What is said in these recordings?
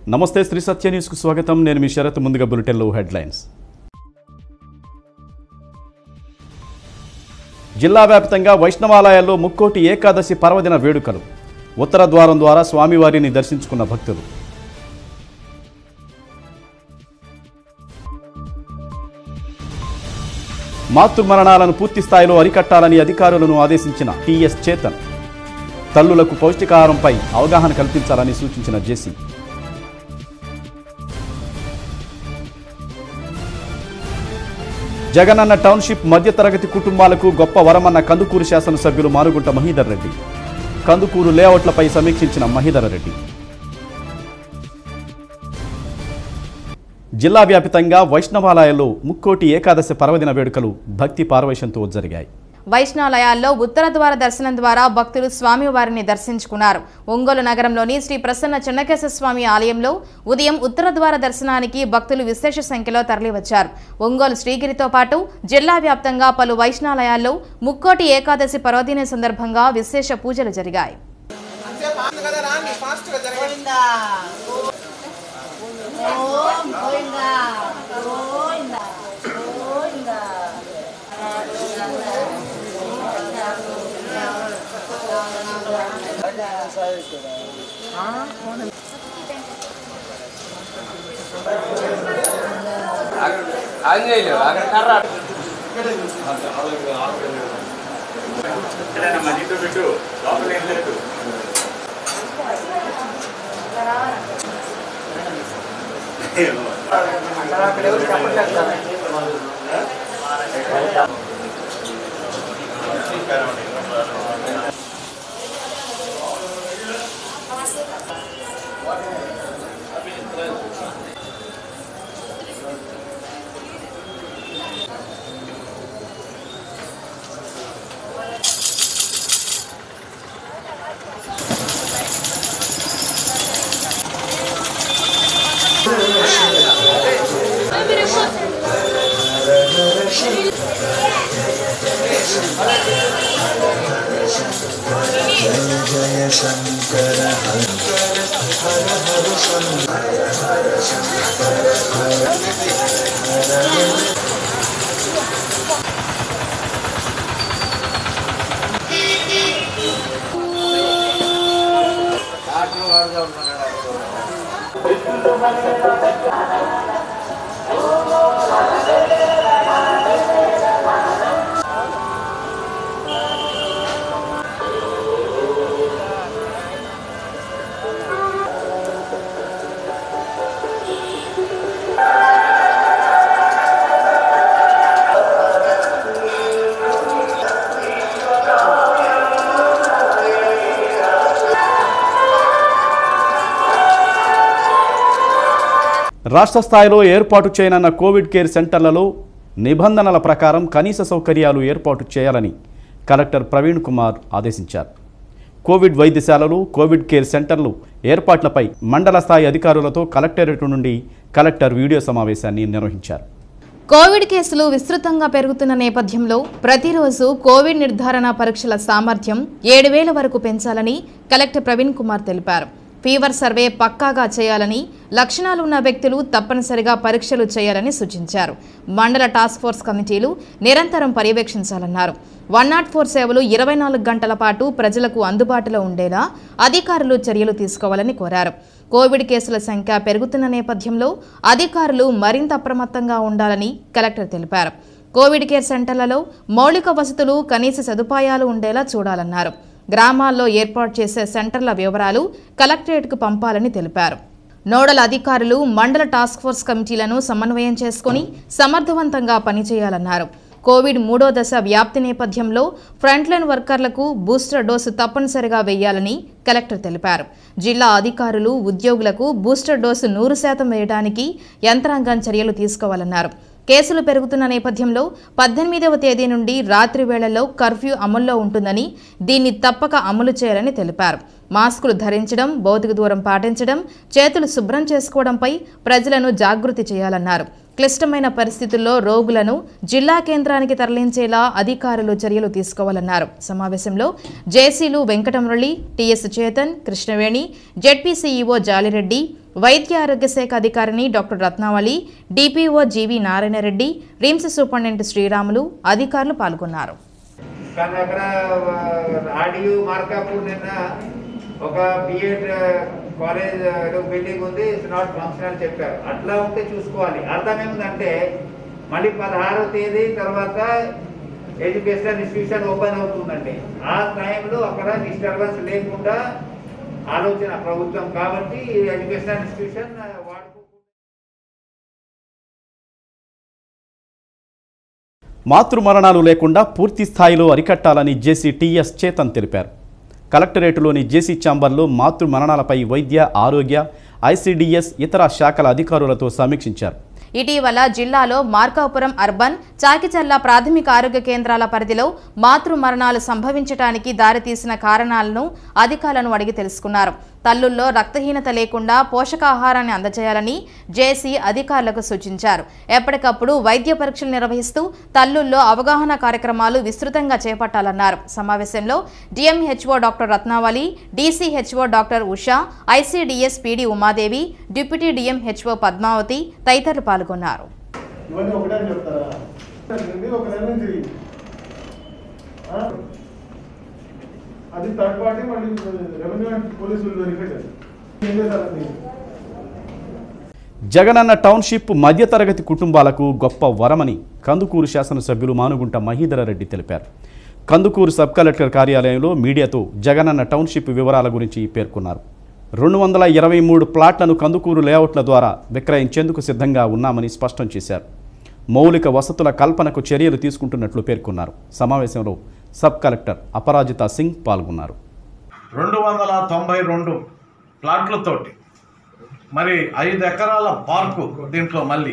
నమస్తే శ్రీ సత్య న్యూస్కు స్వాగతం నేను మీ శరత్ ముందుగా బులెటిన్లో హెడ్లైన్స్ జిల్లా వ్యాప్తంగా వైష్ణవాలయాల్లో ముక్కోటి ఏకాదశి పర్వదిన వేడుకలు ఉత్తర ద్వారం ద్వారా స్వామివారిని దర్శించుకున్న భక్తులు మాతృమరణాలను పూర్తి స్థాయిలో అరికట్టాలని అధికారులను ఆదేశించిన టీఎస్ చేతన్ తల్లులకు పౌష్టికాహారంపై అవగాహన కల్పించాలని సూచించిన జేసీ జగనన్న టౌన్షిప్ మధ్యతరగతి కుటుంబాలకు గొప్ప వరమన్న కందుకూరు శాసనసభ్యులు మారుగుంట మహీధర్ రెడ్డి కందుకూరు లేఅవుట్లపై సమీక్షించిన మహీధర్ రెడ్డి జిల్లా వ్యాపితంగా వైష్ణవాలయాల్లో ముక్కోటి ఏకాదశి పర్వదిన వేడుకలు భక్తి పారవశ్యంతో జరిగాయి వైష్ణాలయాల్లో ఉత్తర ద్వార దర్శనం ద్వారా భక్తులు స్వామివారిని దర్శించుకున్నారు ఒంగోలు నగరంలోని శ్రీ ప్రసన్న చెన్నకేశ్వర స్వామి ఆలయంలో ఉదయం ఉత్తర ద్వార దర్శనానికి భక్తులు విశేష సంఖ్యలో తరలివచ్చారు ఒంగోలు శ్రీగిరితో పాటు జిల్లా వ్యాప్తంగా పలు వైష్ణాలయాల్లో ముక్కోటి ఏకాదశి పర్వదిన సందర్భంగా విశేష పూజలు జరిగాయి ఆంజనేయులు అక్కడ కర్ర రాష్ట్ర స్థాయిలో ఏర్పాటు చేయనున్న కోవిడ్ కేర్ సెంటర్లలో నిబంధనల ప్రకారం కనీస సౌకర్యాలు ఏర్పాటు చేయాలని కలెక్టర్ ప్రవీణ్ కుమార్ ఆదేశించారు కోవిడ్ వైద్యశాలలు కోవిడ్ కేర్ సెంటర్లు ఏర్పాట్లపై మండల స్థాయి అధికారులతో కలెక్టరేట్ నుండి కలెక్టర్ వీడియో సమావేశాన్ని నిర్వహించారు కోవిడ్ కేసులు విస్తృతంగా పెరుగుతున్న నేపథ్యంలో ప్రతిరోజు కోవిడ్ నిర్ధారణ పరీక్షల సామర్థ్యం ఏడు వేల వరకు పెంచాలని కలెక్టర్ ప్రవీణ్ కుమార్ తెలిపారు ఫీవర్ సర్వే పక్కాగా చేయాలని లక్షణాలు ఉన్న వ్యక్తులు తప్పనిసరిగా పరీక్షలు చేయాలని సూచించారు మండల టాస్క్ ఫోర్స్ కమిటీలు నిరంతరం పర్యవేక్షించాలన్నారు వన్ నాట్ ఫోర్ సేవలు ఇరవై నాలుగు గంటల పాటు ప్రజలకు అందుబాటులో ఉండేలా అధికారులు చర్యలు తీసుకోవాలని కోరారు కోవిడ్ కేసుల సంఖ్య పెరుగుతున్న నేపథ్యంలో అధికారులు మరింత అప్రమత్తంగా ఉండాలని కలెక్టర్ తెలిపారు కోవిడ్ కేర్ సెంటర్లలో మౌలిక వసతులు కనీస సదుపాయాలు ఉండేలా చూడాలన్నారు గ్రామాల్లో ఏర్పాటు చేసే సెంటర్ల వివరాలు కలెక్టరేట్కు పంపాలని తెలిపారు నోడల్ అధికారులు మండల టాస్క్ ఫోర్స్ కమిటీలను సమన్వయం చేసుకుని సమర్థవంతంగా పనిచేయాలన్నారు కోవిడ్ మూడో దశ వ్యాప్తి నేపథ్యంలో ఫ్రంట్లైన్ వర్కర్లకు బూస్టర్ డోసు తప్పనిసరిగా వేయాలని కలెక్టర్ తెలిపారు జిల్లా అధికారులు ఉద్యోగులకు బూస్టర్ డోసు నూరు శాతం వేయడానికి యంత్రాంగం చర్యలు తీసుకోవాలన్నారు కేసులు పెరుగుతున్న నేపథ్యంలో పద్దెనిమిదవ తేదీ నుండి రాత్రి వేళల్లో కర్ఫ్యూ అమల్లో ఉంటుందని దీన్ని తప్పక అమలు చేయాలని తెలిపారు మాస్కులు ధరించడం భౌతిక దూరం పాటించడం చేతులు శుభ్రం చేసుకోవడంపై ప్రజలను జాగృతి చేయాలన్నారు క్లిష్టమైన పరిస్థితుల్లో రోగులను జిల్లా కేంద్రానికి తరలించేలా అధికారులు చర్యలు తీసుకోవాలన్నారు సమావేశంలో జేసీలు Venkata Murali TS Chetan Krishnaveni ZP CEO Jali Reddy వైద్య ఆరోగ్య శాఖ అధికారిని డాక్టర్ రత్నావళి డిపిఓ జీవి నారాయణరెడ్డి రిమ్స్ సూపరింటెండెంట్ శ్రీరాములు అధికారులు పాల్గొన్నారు కానీ అక్కడ ఆడియో మార్కాపూర్ నిన్న ఒక బిఎడ్ కాలేజ్ ఏదో బిల్డింగ్ ఉంది ఇట్స్ నాట్ ఫంక్షనల్ చెప్పారు అట్లా ఉంటే చూసుకోవాలి అర్థం ఏముందంటే మళ్ళీ పదహారవ తేదీ తర్వాత ఎడ్యుకేషన్ ఇన్స్టిట్యూషన్ ఓపెన్ అవుతుందండి ఆ టైంలో అక్కడ డిస్టర్బెన్స్ లేకుండా ఆలోచన ప్రభుత్వం కాబట్టి ఎడ్యుకేషన్ ఇన్స్టిట్యూషన్ వాడుకో మాతృ మరణాలు లేకుండా పూర్తి స్థాయిలో అరికట్టాలని జేసీ టీఎస్ చేతన్ తెలిపారు కలెక్టరేటులోని జేసీ ఛాంబర్లో మాతృ మరణాలపై వైద్య ఆరోగ్య ఐసీడీఎస్ ఇతర శాఖల అధికారులతో సమీక్షించారు ఇటీవల జిల్లాలో మార్కాపురం అర్బన్ చాకిచర్ల ప్రాథమిక ఆరోగ్య కేంద్రాల పరిధిలో మాతృ మరణాలు సంభవించడానికి దారితీసిన కారణాలను అధికారులను అడిగి తెలుసుకున్నారు తల్లుల్లో రక్తహీనత లేకుండా పోషకాహారాన్ని అందజేయాలని జేసీ అధికారులకు సూచించారు ఎప్పటికప్పుడు వైద్య పరీక్షలు నిర్వహిస్తూ తల్లుల్లో అవగాహన కార్యక్రమాలు విస్తృతంగా చేపట్టాలన్నారు సమావేశంలో DMHO doctor Ratnavali DCHO doctor Usha ICDS PD Umadevi deputy DMHO Padmavathi తదితరులు పాల్గొన్నారు ఇవన్నీ ఒకటే అని చెప్తారా ఇది ఒక నెల నుంచి ఆ? అది థర్డ్ పార్టీ మళ్ళీ రెవెన్యూ అండ్ పోలీసులు వెరిఫై చేస్తారు ఏం చేశారండి జగనన్న టౌన్షిప్ మధ్యతరగతి కుటుంబాలకు గొప్ప వరమని కందుకూరు శాసనసభ్యులు మానుగుంట మహీధరరెడ్డి తెలిపారు కందుకూరు సబ్ కలెక్టర్ కార్యాలయంలో మీడియాతో జగనన్న టౌన్షిప్ వివరాల గురించి పేర్కొన్నారు రెండు వందల ఇరవై మూడు ప్లాట్లను కందుకూరు లేఅవుట్ల ద్వారా విక్రయించేందుకు సిద్ధంగా ఉన్నామని స్పష్టం చేశారు మౌలిక వసతుల కల్పనకు చర్యలు తీసుకుంటున్నట్లు పేర్కొన్నారు సమావేశంలో సబ్ కలెక్టర్ అపరాజిత సింగ్ పాల్గొన్నారు రెండు వందల తొంభై రెండు ప్లాట్లతోటి మరి ఐదు ఎకరాల పార్కు దీంట్లో మళ్ళీ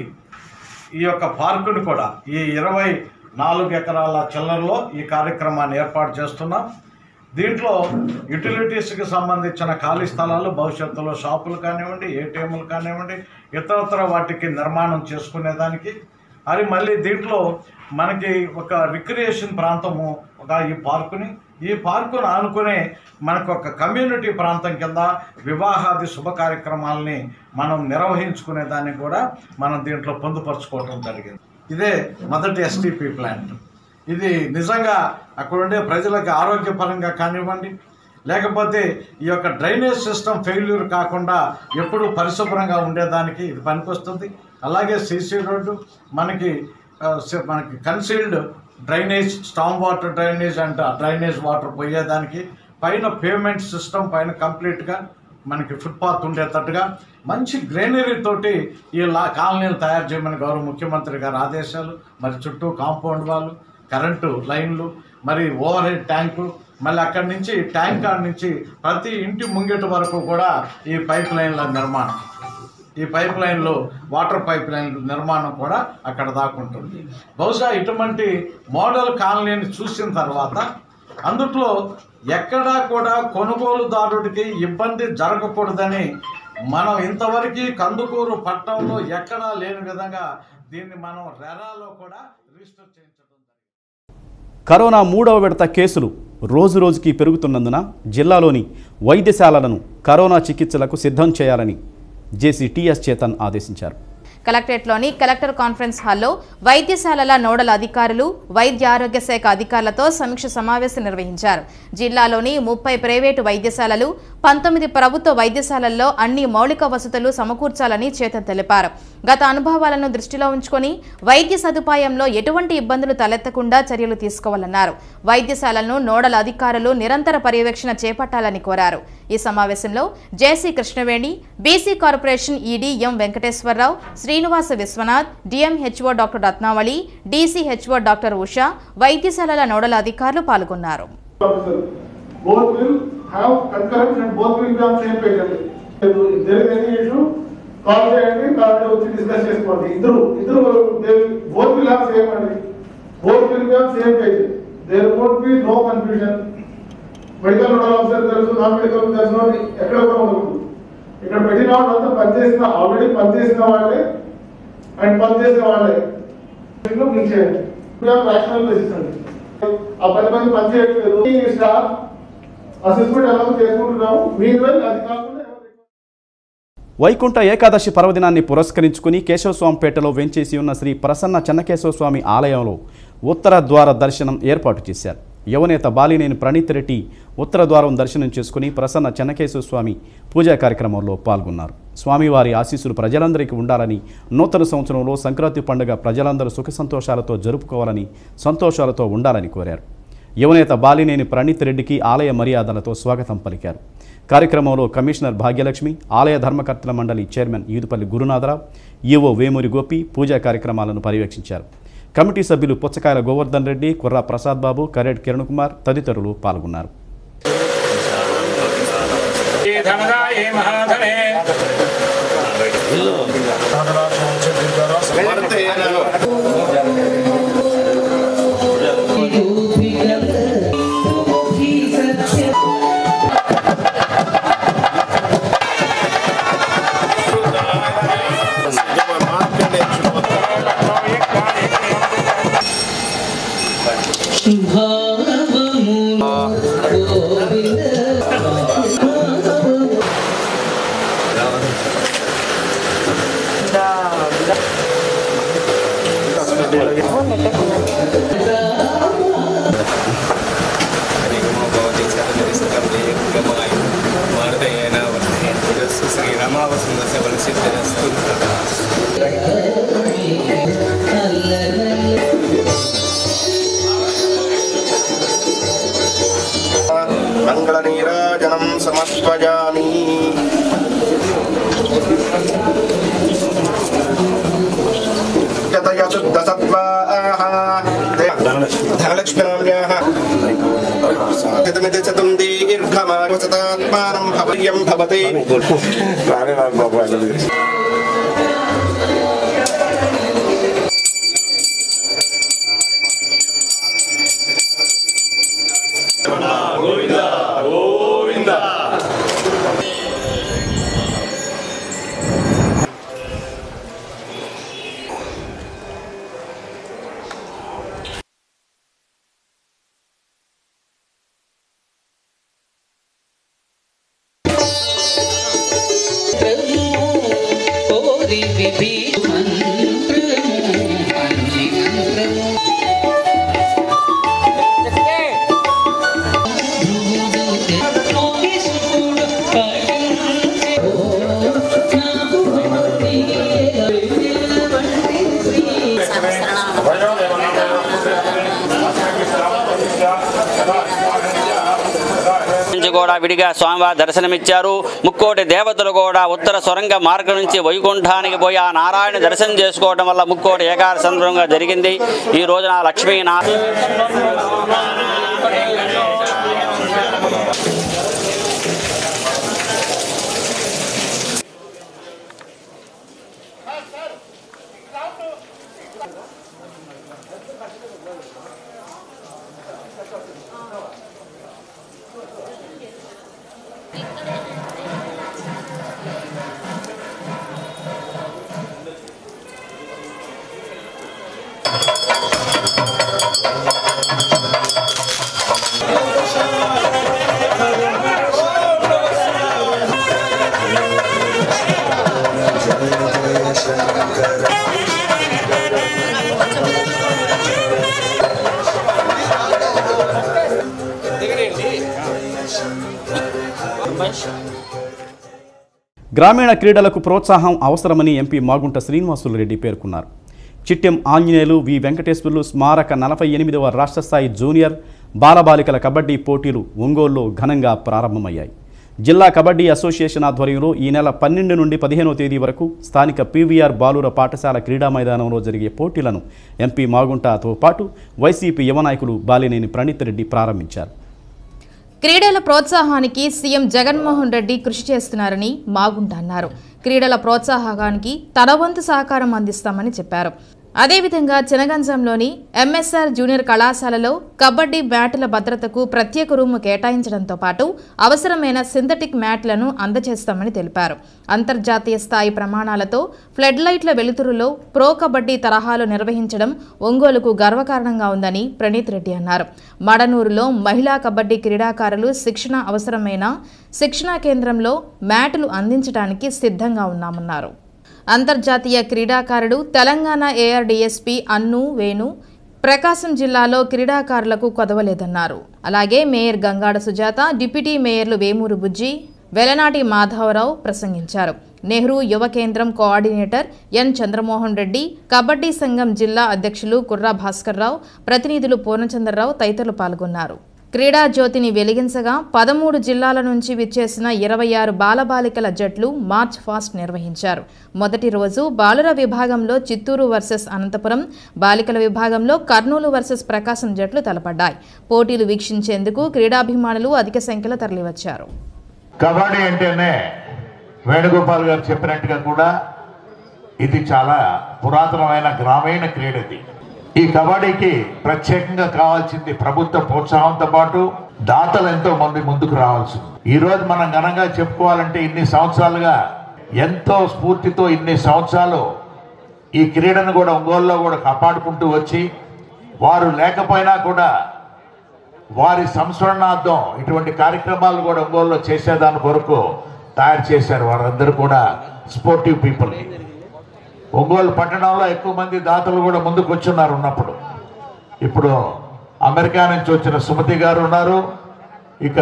ఈ యొక్క పార్కుని కూడా ఈ ఇరవై నాలుగు ఎకరాల చిల్లరలో ఈ కార్యక్రమాన్ని ఏర్పాటు చేస్తున్నాం దీంట్లో యుటిలిటీస్కి సంబంధించిన ఖాళీ స్థలాలు భవిష్యత్తులో షాపులు కానివ్వండి ఏటీఎంలు కానివ్వండి ఇతరత్ర వాటికి నిర్మాణం చేసుకునేదానికి అది మళ్ళీ దీంట్లో మనకి ఒక రిక్రియేషన్ ప్రాంతము ఒక ఈ పార్కుని ఈ పార్కును ఆనుకునే మనకు ఒక కమ్యూనిటీ ప్రాంతం కింద వివాహాది శుభ కార్యక్రమాలని మనం నిర్వహించుకునే దాన్ని కూడా మనం దీంట్లో పొందుపరచుకోవటం జరిగింది ఇదే మొదటి ఎస్టీపీ ప్లాంట్ ఇది నిజంగా అక్కడ ఉండే ప్రజలకు ఆరోగ్యపరంగా కానివ్వండి లేకపోతే ఈ యొక్క డ్రైనేజ్ సిస్టమ్ ఫెయిల్యూర్ కాకుండా ఎప్పుడూ పరిశుభ్రంగా ఉండేదానికి ఇది పనికొస్తుంది అలాగే సీసీ రోడ్డు మనకి ఆ, సి- మనకి concealed drainage storm water drainage అంట డ్రైనేజ్ వాటర్ పోయేదానికి పైన పేమెంట్ సిస్టమ్ పైన కంప్లీట్గా మనకి ఫుట్పాత్ ఉండేటట్టుగా మంచి గ్రీనరీ తోటి ఈ లా కాలనీలు తయారు చేయమని గౌరవ ముఖ్యమంత్రి గారి ఆదేశాలు మరి చుట్టూ కాంపౌండ్ వాళ్ళు కరెంటు లైన్లు మరి ఓవర్ హెడ్ ట్యాంకు మళ్ళీ అక్కడి నుంచి ట్యాంక్ కాడ నుంచి ప్రతి ఇంటి ముంగిట వరకు కూడా ఈ పైప్ లైన్ల నిర్మాణం ఈ పైప్ లైన్లో వాటర్ పైప్ లైన్ నిర్మాణం కూడా అక్కడ దాకుంటుంది బహుశా ఇటువంటి మోడల్ కాలనీని చూసిన తర్వాత అందుట్లో ఎక్కడా కూడా కొనుగోలుదారుడికి ఇబ్బంది జరగకూడదని మనం ఇంతవరకు కందుకూరు పట్టణంలో ఎక్కడా లేని విధంగా దీన్ని మనం రెరాలో కూడా రిజిస్టర్ చేయించడం జరిగింది కరోనా మూడవ విడత కేసులు రోజు రోజుకి పెరుగుతున్నందున జిల్లాలోని వైద్యశాలలను కరోనా చికిత్సలకు సిద్ధం చేయాలని జేసీ టీఎస్ చేతన్ ఆదేశించారు కలెక్టరేట్లోని కలెక్టర్ కాన్ఫరెన్స్ హాల్లో వైద్యశాలల నోడల్ అధికారులు వైద్య ఆరోగ్య శాఖ అధికారులతో సమీక్ష సమావేశం నిర్వహించారు జిల్లాలోని ముప్పై ప్రైవేటు వైద్యశాలలు పంతొమ్మిది ప్రభుత్వ వైద్యశాలల్లో అన్ని మౌలిక వసతులు సమకూర్చాలని చేతన్ తెలిపారు గత అనుభవాలను దృష్టిలో ఉంచుకొని వైద్య సదుపాయంలో ఎటువంటి ఇబ్బందులు తలెత్తకుండా చర్యలు తీసుకోవాలన్నారు వైద్యశాలను నోడల్ అధికారులు నిరంతర పర్యవేక్షణ చేపట్టాలని కోరారు ఈ సమావేశంలో జేసీ కృష్ణవేణి బీసీ కార్పొరేషన్ ఈడీ ఎం Venkateswararao Srinivasa Vishwanath DMHO doctor Ratnavali DCHO doctor Usha వైద్యశాలల nodal అధికారులు పాల్గొన్నారు officer. Both will have concurrence and both will be on same page అండి. If there is any issue, call చేయండి కాబట్టి వచ్చి డిస్కస్ చేసుకోండి ఇద్దరు ఇద్దరు బోత్ విల్ హావ్ సేమ్ అండి both will be on same page there won't be no confusion medical nodal officer తెలుసు non medical తెలుసు అని ఎక్కడ కూడా ఉండకూడదు ఇక్కడ పెట్టిన వాళ్ళంతా పనిచేసిన ఆల్రెడీ పనిచేసిన వాళ్ళే అండ్ పనిచేసే వాళ్ళే ఇంట్లో మీకు చేయండి రేషనల్ బేసిస్ అండి ఆ పది మంది పని చేయట్లేదు ఈ స్టాఫ్ అసెస్మెంట్ ఎలా చేసుకుంటున్నాము మీరు వెళ్ళి అది కాకుండా ఎవరు- వైకుంఠ ఏకాదశి పర్వదినాన్ని పురస్కరించుకుని కేశవస్వామిపేటలో వెంచేసి ఉన్న శ్రీ ప్రసన్న చెన్నకేశవస్వామి ఆలయంలో ఉత్తర ద్వార దర్శనం ఏర్పాటు చేశారు యువనేత బాలినేని ప్రణీత్ రెడ్డి ఉత్తర ద్వారం దర్శనం చేసుకుని ప్రసన్న చెన్నకేశవస్వామి పూజా కార్యక్రమంలో పాల్గొన్నారు స్వామివారి ఆశీస్సులు ప్రజలందరికీ ఉండాలని నూతన సంవత్సరంలో సంక్రాంతి పండుగ ప్రజలందరూ సుఖ సంతోషాలతో జరుపుకోవాలని సంతోషాలతో ఉండాలని కోరారు యువనేత బాలినేని ప్రణీత్ రెడ్డికి ఆలయ మర్యాదలతో స్వాగతం పలికారు కార్యక్రమంలో కమిషనర్ భాగ్యలక్ష్మి ఆలయ ధర్మకర్తల మండలి చైర్మన్ ఈదుపల్లి గురునాథరావు ఈవో వేమూరి గోపి పూజా కార్యక్రమాలను పర్యవేక్షించారు కమిటీ సభ్యులు పుచ్చకాయల గోవర్ధన్ రెడ్డి కుర్రా ప్రసాద్ బాబు కరేడ్ కిరణ్ కుమార్ తదితరులు పాల్గొన్నారు శ్రీరామావసందస్య బలసిద్ధిరస్తు మంగళనీరాజనం సమర్పయామి గతయ శుద్ధ సత్వాః ధనలక్ష్మ్యామ్యాః గతమితి శతం దీర్ఘమావసతాత్మానం భవర్యం భవతి కోరి విధి మంత్రము అన్ని మంత్రము నోటీసుకుడు పాటించే నాకు నుంచి కూడా విడిగా స్వామివారి దర్శనమిచ్చారు ముక్కోటి దేవతలు కూడా ఉత్తర సొరంగ మార్గం నుంచి వైకుంఠానికి పోయి ఆ నారాయణ దర్శనం చేసుకోవడం వల్ల ముక్కోటి ఏకాదశి సందర్భంగా జరిగింది ఈ రోజున లక్ష్మీ నా గ్రామీణ క్రీడలకు ప్రోత్సాహం అవసరమని ఎంపీ మాగుంట శ్రీనివాసులు రెడ్డి పేర్కొన్నారు చిట్టెం ఆంజనేయులు వి వెంకటేశ్వర్లు స్మారక నలభై ఎనిమిదవ రాష్ట్ర స్థాయి జూనియర్ బాలబాలికల కబడ్డీ పోటీలు ఒంగోలులో ఘనంగా ప్రారంభమయ్యాయి జిల్లా కబడ్డీ అసోసియేషన్ ఆధ్వర్యంలో ఈ నెల పన్నెండు నుండి పదిహేనవ తేదీ వరకు స్థానిక పీవీఆర్ బాలుర పాఠశాల క్రీడా మైదానంలో జరిగే పోటీలను ఎంపీ మాగుంటతో పాటు వైసీపీ యువ నాయకులు బాలినేని ప్రణీత్ రెడ్డి ప్రారంభించారు క్రీడల ప్రోత్సాహానికి సీఎం జగన్మోహన్ రెడ్డి కృషి చేస్తున్నారని మాగుంట అన్నారు క్రీడల ప్రోత్సాహకానికి తన వంతు సహకారం అందిస్తామని చెప్పారు అదేవిధంగా చినగంజంలోని ఎంఎస్ఆర్ జూనియర్ కళాశాలలో కబడ్డీ బ్యాటుల భద్రతకు ప్రత్యేక రూము కేటాయించడంతో పాటు అవసరమైన సింథటిక్ మ్యాట్లను అందజేస్తామని తెలిపారు అంతర్జాతీయ స్థాయి ప్రమాణాలతో ఫ్లడ్ లైట్ల వెలుతురులో ప్రో కబడ్డీ తరహాలు నిర్వహించడం ఒంగోలుకు గర్వకారణంగా ఉందని ప్రణీత్ రెడ్డి అన్నారు మడనూరులో మహిళా కబడ్డీ క్రీడాకారులు శిక్షణ అవసరమైన శిక్షణా కేంద్రంలో మ్యాటులు అందించడానికి సిద్ధంగా ఉన్నామన్నారు అంతర్జాతీయ క్రీడాకారుడు తెలంగాణ ఏఆర్డీఎస్పీ అన్ను వేణు ప్రకాశం జిల్లాలో క్రీడాకారులకు కొదవలేదన్నారు అలాగే మేయర్ గంగాడ సుజాత డిప్యూటీ మేయర్లు వేమూరు బుజ్జి వెలనాటి మాధవరావు ప్రసంగించారు నెహ్రూ యువ కేంద్రం కోఆర్డినేటర్ ఎన్ చంద్రమోహన్ రెడ్డి కబడ్డీ సంఘం జిల్లా అధ్యక్షులు కుర్రా భాస్కర్రావు ప్రతినిధులు పూర్ణచంద్రరావు తదితరులు పాల్గొన్నారు క్రీడా జ్యోతిని వెలిగించగా పదమూడు జిల్లాల నుంచి విచ్చేసిన ఇరవై ఆరు బాలబాలికల జట్లు మార్చ్ ఫాస్ట్ నిర్వహించారు మొదటి రోజు బాలుర విభాగంలో చిత్తూరు వర్సెస్ అనంతపురం బాలికల విభాగంలో కర్నూలు వర్సెస్ ప్రకాశం జట్లు తలపడ్డాయి పోటీలు వీక్షించేందుకు క్రీడాభిమానులు అధిక సంఖ్యలో తరలివచ్చారు కబడ్డీ అంటేనే వేణుగోపాల్ గారు చెప్పినట్టుగా కూడా ఇది చాలా పురాతనమైన గ్రామీణ క్రీడ ఇది ఈ కబడ్డీకి ప్రత్యేకంగా కావాల్సింది ప్రభుత్వ ప్రోత్సాహంతో పాటు దాతలు ఎంతో మంది ముందుకు రావాల్సింది ఈ రోజు మనం ఘనంగా చెప్పుకోవాలంటే ఇన్ని సంవత్సరాలుగా ఎంతో స్ఫూర్తితో ఇన్ని సంవత్సరాలు ఈ క్రీడను కూడా ఒంగోలులో కూడా కాపాడుకుంటూ వచ్చి వారు లేకపోయినా కూడా వారి సంస్మరణార్థం ఇటువంటి కార్యక్రమాలు కూడా ఒంగోలులో చేసేదాని కొరకు తయారు చేశారు వారందరూ కూడా స్పోర్టివ్ పీపుల్ ఒంగోలు పట్టణంలో ఎక్కువ మంది దాతలు కూడా ముందుకు వచ్చున్నారు ఉన్నప్పుడు ఇప్పుడు అమెరికా నుంచి వచ్చిన సుమతి గారు ఉన్నారు ఇక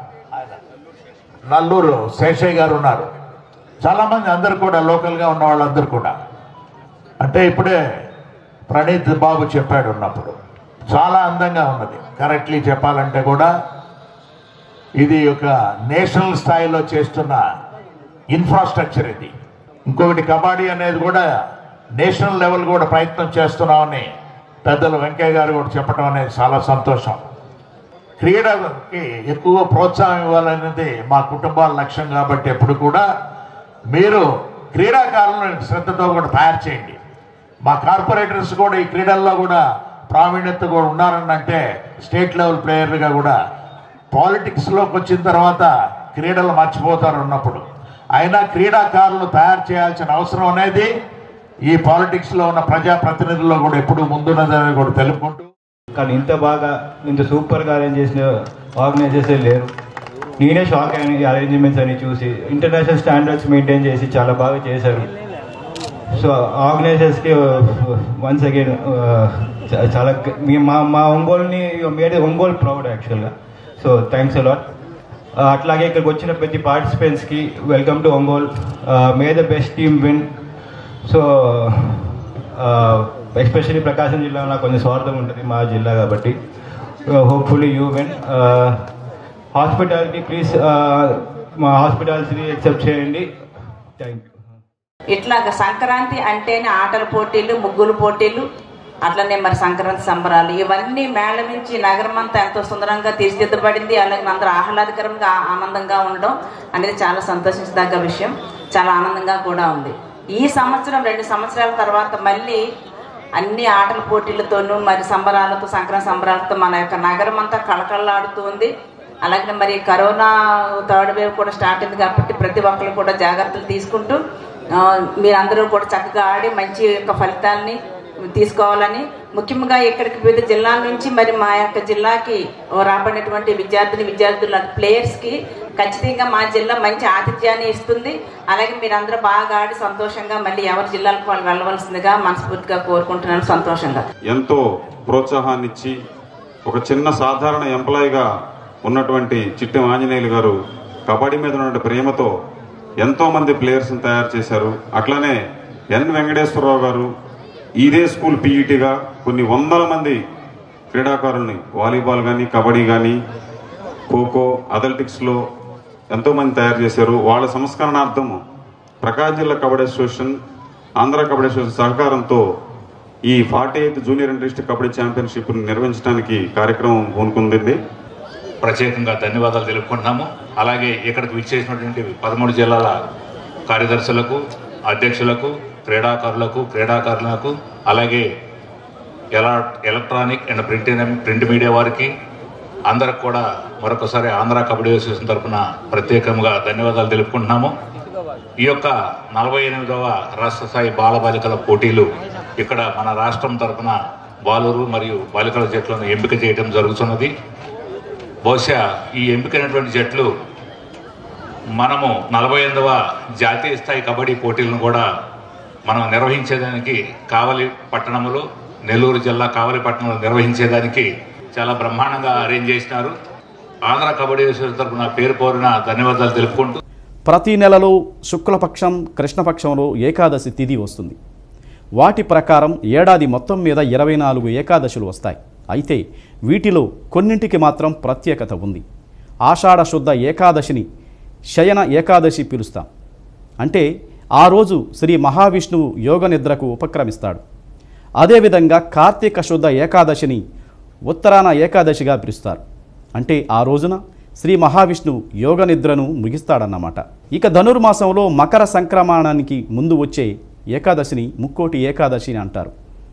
నల్లూరు శేషయ్య గారు ఉన్నారు చాలా మంది అందరు కూడా లోకల్గా ఉన్న వాళ్ళందరూ కూడా అంటే ఇప్పుడే ప్రణీత్ బాబు చెప్పాడు ఉన్నప్పుడు చాలా అందంగా ఉన్నది కరెక్ట్లీ చెప్పాలంటే కూడా ఇది ఒక నేషనల్ స్థాయిలో చేస్తున్న ఇన్ఫ్రాస్ట్రక్చర్ ఇది ఇంకొకటి కబడ్డీ అనేది కూడా నేషనల్ లెవెల్ కూడా ప్రయత్నం చేస్తున్నామని పెద్దలు వెంకయ్య గారు కూడా చెప్పడం అనేది చాలా సంతోషం క్రీడకి ఎక్కువ ప్రోత్సాహం ఇవ్వాలనేది మా కుటుంబాల లక్ష్యం కాబట్టి ఎప్పుడు కూడా మీరు క్రీడాకారులను శ్రద్ధతో కూడా తయారు చేయండి మా కార్పొరేటర్స్ కూడా ఈ క్రీడల్లో కూడా ప్రావీణ్యత కూడా ఉన్నారని అంటే స్టేట్ లెవెల్ ప్లేయర్లుగా కూడా పాలిటిక్స్లోకి వచ్చిన తర్వాత క్రీడలు మర్చిపోతారు ఉన్నప్పుడు అయినా క్రీడాకారులు తయారు చేయాల్సిన అవసరం అనేది ఈ పాలిటిక్స్లో ఉన్న ప్రజాప్రతినిధుల్లో కూడా ఎప్పుడు ముందున్నదని కూడా తెలుపుకుంటూ కానీ ఇంత బాగా ఇంత సూపర్గా అరేంజ్ చేసిన ఆర్గనైజర్సే లేరు నేనే షాక్ అయిన ఈ అరేంజ్మెంట్స్ అని చూసి ఇంటర్నేషనల్ స్టాండర్డ్స్ మెయింటైన్ చేసి చాలా బాగా చేశారు సో ఆర్గనైజర్స్కి వన్స్ అగైన్ చాలా మీ- మా మా ఒంగోలుని మేడ్ ఒంగోలు ప్రౌడ్ యాక్చువల్గా సో థ్యాంక్స్ అలాట్ అట్లాగే ఇక్కడికి వచ్చిన ప్రతి పార్టిసిపెంట్స్కి welcome to Ongole may the best team win so especially Prakasam జిల్లాలో నాకు కొంచెం స్వార్థం ఉంటుంది మా జిల్లా కాబట్టి hopefully you win hospitality please మా హాస్పిటాలిటీని యాక్సెప్ట్ చేయండి థ్యాంక్ యూ ఇట్లాగ సంక్రాంతి అంటేనే ఆటల పోటీలు ముగ్గులు పోటీలు అట్లనే మరి సంక్రాంతి సంబరాలు ఇవన్నీ మేళవించి నగరం అంతా ఎంతో సుందరంగా తీర్చిదిద్దబడింది అలాగే అందరూ ఆహ్లాదకరంగా ఆనందంగా ఉండడం అనేది చాలా సంతోషించదగ్గ విషయం చాలా ఆనందంగా కూడా ఉంది ఈ సంవత్సరం రెండు సంవత్సరాల తర్వాత మళ్ళీ అన్ని ఆటల పోటీలతోనూ మరి సంబరాలతో సంక్రాంతి సంబరాలతో మన యొక్క నగరం అంతా కళకళలాడుతుంది అలాగే మరి కరోనా థర్డ్ వేవ్ కూడా స్టార్ట్ అయింది కాబట్టి ప్రతి ఒక్కరు కూడా జాగ్రత్తలు తీసుకుంటూ ఆ, మీరందరూ కూడా చక్కగా ఆడి మంచి యొక్క ఫలితాలని తీసుకోవాలని ముఖ్యంగా ఇక్కడికి వివిధ జిల్లాల నుంచి మరి మా యొక్క జిల్లాకి రాబడినటువంటి విద్యార్థిని విద్యార్థుల ప్లేయర్స్కి ఖచ్చితంగా మా జిల్లా మంచి ఆతిథ్యాన్ని ఇస్తుంది అలాగే మీరందరూ బాగా ఆడి సంతోషంగా మళ్ళీ ఎవరి జిల్లాలకు వాళ్ళు వెళ్ళవలసిందిగా మనస్ఫూర్తిగా కోరుకుంటున్నాను సంతోషంగా ఎంతో ప్రోత్సాహాన్ని ఇచ్చి ఒక చిన్న సాధారణ ఎంప్లాయీగా ఉన్నటువంటి చిట్టెం ఆంజనేయులు గారు కబడ్డీ మీద ఉన్న ప్రేమతో ఎంతో మంది ప్లేయర్స్ని తయారు చేశారు అట్లానే ఎన్ వెంకటేశ్వరరావు గారు ఇదే స్కూల్ పీఈటీగా కొన్ని వందల మంది క్రీడాకారుల్ని వాలీబాల్ కానీ కబడ్డీ కానీ ఖోఖో అథ్లెటిక్స్లో ఎంతోమంది తయారు చేశారు వాళ్ళ సంస్కరణార్థం ప్రకాశం జిల్లా కబడ్డీ అసోసియేషన్ ఆంధ్ర కబడ్డీ అసోసియేషన్ సహకారంతో ఈ forty eighth junior and district kabaddi championship నిర్వహించడానికి కార్యక్రమం పూనుకుంది ప్రత్యేకంగా ధన్యవాదాలు తెలుపుకుంటున్నాము అలాగే ఇక్కడికి విచ్చేసినటువంటి పదమూడు జిల్లాల కార్యదర్శులకు అధ్యక్షులకు క్రీడాకారులకు క్రీడాకారులకు అలాగే ఎలా electronic and print print media వారికి అందరికి కూడా మరొకసారి ఆంధ్ర కబడ్డీ అసోసియేషన్ తరఫున ప్రత్యేకంగా ధన్యవాదాలు తెలుపుకుంటున్నాము ఈ యొక్క నలభై ఎనిమిదవ రాష్ట్ర స్థాయి బాలబాలికల పోటీలు ఇక్కడ మన రాష్ట్రం తరఫున బాలురు మరియు బాలికల జట్లను ఎంపిక చేయడం జరుగుతున్నది బహుశా ఈ ఎంపికైనటువంటి జట్లు మనము నలభై ఎనిమిదవ జాతీయ స్థాయి కబడ్డీ పోటీలను కూడా మనం నిర్వహించేదానికి కావలి పట్టణంలో నెల్లూరు జిల్లా కావలి పట్టణంలో నిర్వహించేదానికి చాలా బ్రహ్మాండంగా అరేంజ్ చేసినారు ఆంధ్ర కబడ్డీ అసోసియేషన్ తరఫున పేరు కోరిన ధన్యవాదాలు తెలుపుకుంటూ ప్రతి నెలలో శుక్లపక్షం కృష్ణపక్షంలో ఏకాదశి తిథి వస్తుంది వాటి ప్రకారం ఏడాది మొత్తం మీద ఇరవై నాలుగు ఏకాదశులు వస్తాయి అయితే వీటిలో కొన్నింటికి మాత్రం ప్రత్యేకత ఉంది ఆషాఢ శుద్ధ ఏకాదశిని శయన ఏకాదశి పిలుస్తాం అంటే ఆ రోజు శ్రీ మహావిష్ణువు యోగ నిద్రకు ఉపక్రమిస్తాడు అదేవిధంగా కార్తీక శుద్ధ ఏకాదశిని ఉత్తరాన ఏకాదశిగా పిలుస్తారు అంటే ఆ రోజున శ్రీ మహావిష్ణువు యోగ నిద్రను ముగిస్తాడన్నమాట ఇక ధనుర్మాసంలో మకర సంక్రమణానికి ముందు వచ్చే ఏకాదశిని ముక్కోటి ఏకాదశి అని అంటారు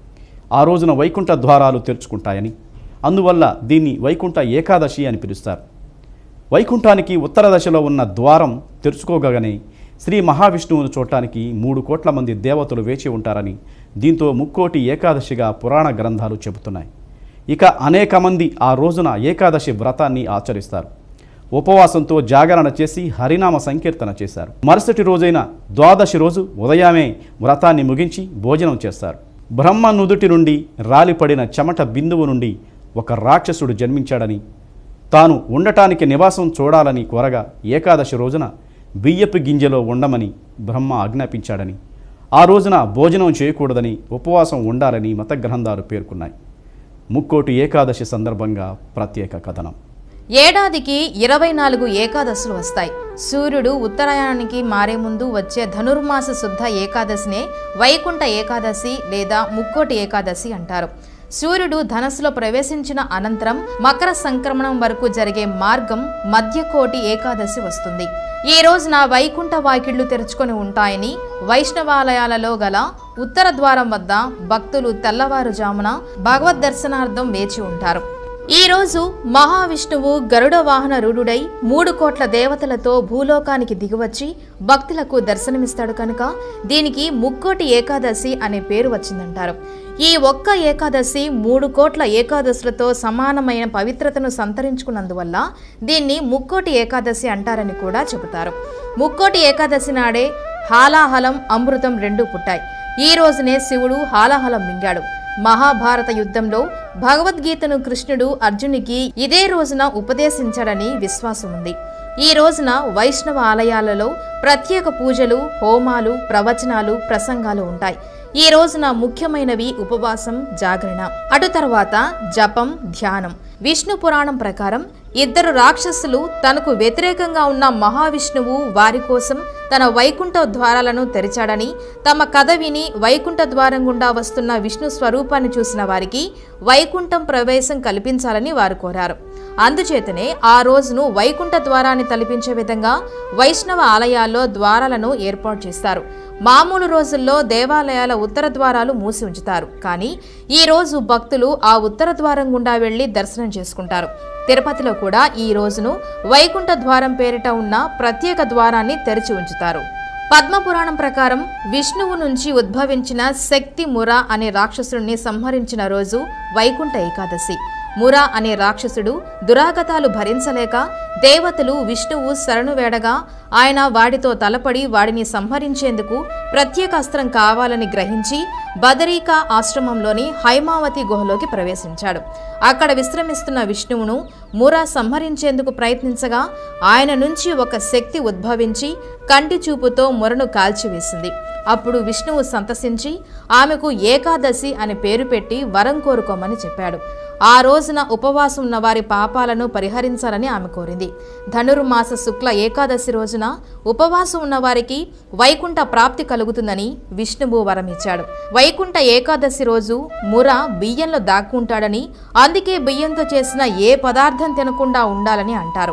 ఆ రోజున వైకుంఠ ద్వారాలు తెరుచుకుంటాయని అందువల్ల దీన్ని వైకుంఠ ఏకాదశి అని పిలుస్తారు వైకుంఠానికి ఉత్తర దశలో ఉన్న ద్వారం తెరుచుకోగానే శ్రీ మహావిష్ణువును చూడటానికి మూడు కోట్ల మంది దేవతలు వేచి ఉంటారని దీంతో ముక్కోటి ఏకాదశిగా పురాణ గ్రంథాలు చెబుతున్నాయి ఇక అనేక మంది ఆ రోజున ఏకాదశి వ్రతాన్ని ఆచరిస్తారు ఉపవాసంతో జాగరణ చేసి హరినామ సంకీర్తన చేశారు మరుసటి రోజైన ద్వాదశి రోజు ఉదయమే వ్రతాన్ని ముగించి భోజనం చేస్తారు బ్రహ్మ నుదుటి నుండి రాలిపడిన చెమట బిందువు నుండి ఒక రాక్షసుడు జన్మించాడని తాను ఉండటానికి నివాసం చూడాలని కోరగా ఏకాదశి రోజున బియ్యపు గింజలో ఉండమని బ్రహ్మ ఆజ్ఞాపించాడని ఆ రోజున భోజనం చేయకూడదని ఉపవాసం ఉండాలని మత గ్రంథాలు పేర్కొన్నాయి ముక్కోటి ఏకాదశి సందర్భంగా ప్రత్యేక కథనం ఏడాదికి ఇరవై నాలుగు ఏకాదశులు వస్తాయి సూర్యుడు ఉత్తరాయణానికి మారే ముందు వచ్చే ధనుర్మాస శుద్ధ ఏకాదశినే వైకుంఠ ఏకాదశి లేదా ముక్కోటి ఏకాదశి అంటారు సూర్యుడు ధనస్సులో ప్రవేశించిన అనంతరం మకర సంక్రమణం వరకు జరిగే మార్గం మధ్యకోటి ఏకాదశి వస్తుంది ఈ రోజున వైకుంఠ వాకిళ్లు తెరుచుకొని ఉంటాయని వైష్ణవాలయాలలో గల ఉత్తర ద్వారం వద్ద భక్తులు తెల్లవారుజామున భగవద్ దర్శనార్థం వేచి ఉంటారు ఈ రోజు మహావిష్ణువు గరుడ వాహన రూఢుడై మూడు కోట్ల దేవతలతో భూలోకానికి దిగివచ్చి భక్తులకు దర్శనమిస్తాడు కనుక దీనికి ముక్కోటి ఏకాదశి అనే పేరు వచ్చిందంటారు ఈ ఒక్క ఏకాదశి మూడు కోట్ల ఏకాదశులతో సమానమైన పవిత్రతను సంతరించుకున్నందువల్ల దీన్ని ముక్కోటి ఏకాదశి అంటారని కూడా చెబుతారు ముక్కోటి ఏకాదశి నాడే హాలాహలం అమృతం రెండు పుట్టాయి ఈ రోజునే శివుడు హాలాహలం మింగాడు మహాభారత యుద్ధంలో భగవద్గీతను కృష్ణుడు అర్జునికి ఇదే రోజున ఉపదేశించాడని విశ్వాసం ఉంది ఈ రోజున వైష్ణవ ఆలయాలలో ప్రత్యేక పూజలు హోమాలు ప్రవచనాలు ప్రసంగాలు ఉంటాయి ఈ రోజున ముఖ్యమైనవి ఉపవాసం జాగరణ అటు తర్వాత జపం ధ్యానం విష్ణు పురాణం ప్రకారం ఇద్దరు రాక్షసులు తనకు వ్యతిరేకంగా ఉన్న మహావిష్ణువు వారి కోసం తన వైకుంఠ ద్వారాలను తెరిచాడని తమ కథ విని వైకుంఠ ద్వారం గుండా వస్తున్న విష్ణు స్వరూపాన్ని చూసిన వారికి వైకుంఠం ప్రవేశం కల్పించాలని వారు కోరారు అందుచేతనే ఆ రోజును వైకుంఠ ద్వారాన్ని తలపించే విధంగా వైష్ణవ ఆలయాల్లో ద్వారాలను ఏర్పాటు చేస్తారు మామూలు రోజుల్లో దేవాలయాల ఉత్తర ద్వారాలు మూసి ఉంచుతారు కానీ ఈ రోజు భక్తులు ఆ ఉత్తర ద్వారం గుండా వెళ్లి దర్శనం చేసుకుంటారు తిరుపతిలో కూడా ఈ రోజును వైకుంఠ ద్వారం పేరిట ఉన్న ప్రత్యేక ద్వారాన్ని తెరిచి ఉంచుతారు పద్మపురాణం ప్రకారం విష్ణువు నుంచి ఉద్భవించిన శక్తి ముర అనే రాక్షసుడిని సంహరించిన రోజు వైకుంఠ ఏకాదశి ముర అనే రాక్షసుడు దురాగతాలు భరించలేక దేవతలు విష్ణువు శరణు వేడగా ఆయన వాడితో తలపడి వాడిని సంహరించేందుకు ప్రత్యేక అస్త్రం కావాలని గ్రహించి బదరీకా ఆశ్రమంలోని హైమావతి గుహలోకి ప్రవేశించాడు అక్కడ విశ్రమిస్తున్న విష్ణువును ముర సంహరించేందుకు ప్రయత్నించగా ఆయన నుంచి ఒక శక్తి ఉద్భవించి కంటి చూపుతో మురను కాల్చివేసింది అప్పుడు విష్ణువు సంతసించి ఆమెకు ఏకాదశి అని పేరు పెట్టి వరం కోరుకోమని చెప్పాడు ఆ రోజున ఉపవాసం ఉన్న వారి పాపాలను పరిహరించాలని ఆమె కోరింది ధనుర్మాస శుక్ల ఏకాదశి రోజున ఉపవాసం ఉన్న వారికి వైకుంఠ ప్రాప్తి కలుగుతుందని విష్ణువు వరమిచ్చాడు వైకుంఠ ఏకాదశి రోజు ముర బియ్యంలో దాక్కుంటాడని అందుకే బియ్యంతో చేసిన ఏ పదార్థం తినకుండా ఉండాలని అంటారు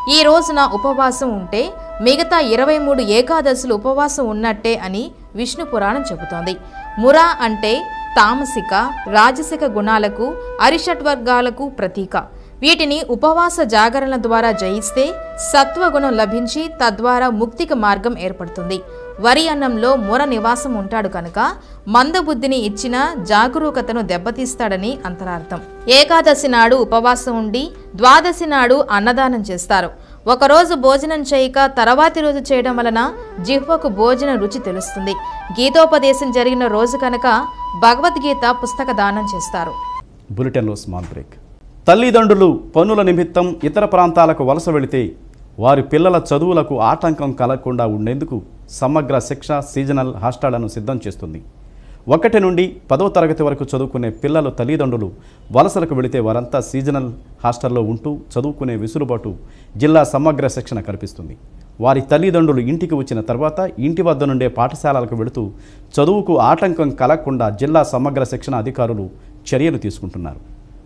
ఈ రోజున ఉపవాసం ఉంటే మిగతా ఇరవై మూడు ఏకాదశులు ఉపవాసం ఉన్నట్టే అని విష్ణు పురాణం చెబుతోంది మురా అంటే తామసిక రాజసిక గుణాలకు అరిషట్వర్గాలకు ప్రతీక వీటిని ఉపవాస జాగరణల ద్వారా జయిస్తే సత్వగుణం లభించి తద్వారా ముక్తికి మార్గం ఏర్పడుతుంది వరి అన్నంలో ముర నివాసం ఉంటాడు కనుక మందబుద్ధిని ఇచ్చిన జాగరూకతను దెబ్బతీస్తాడని అంతరార్థం ఏకాదశి నాడు ఉపవాసం ఉండి ద్వాదశి నాడు అన్నదానం చేస్తారు ఒకరోజు భోజనం చేయక తర్వాతి రోజు చేయడం వలన జిహ్వకు భోజన రుచి తెలుస్తుంది గీతోపదేశం జరిగిన రోజు కనుక భగవద్గీత పుస్తక దానం చేస్తారు బులెటిన్లో స్మాల్ బ్రేక్ తల్లిదండ్రులు పనుల నిమిత్తం ఇతర ప్రాంతాలకు వలస వెళితే వారి పిల్లల చదువులకు ఆటంకం కలగకుండా ఉండేందుకు సమగ్ర శిక్ష సీజనల్ హాస్టళ్లను సిద్ధం చేస్తుంది ఒకటి నుండి పదో తరగతి వరకు చదువుకునే పిల్లలు తల్లిదండ్రులు వలసలకు వెళితే వారంతా సీజనల్ హాస్టల్లో ఉంటూ చదువుకునే విసులుబాటు జిల్లా సమగ్ర శిక్షణ కల్పిస్తుంది వారి తల్లిదండ్రులు ఇంటికి వచ్చిన తర్వాత ఇంటి వద్ద నుండే పాఠశాలలకు వెళుతూ చదువుకు ఆటంకం కలగకుండా జిల్లా సమగ్ర శిక్షణ అధికారులు చర్యలు తీసుకుంటున్నారు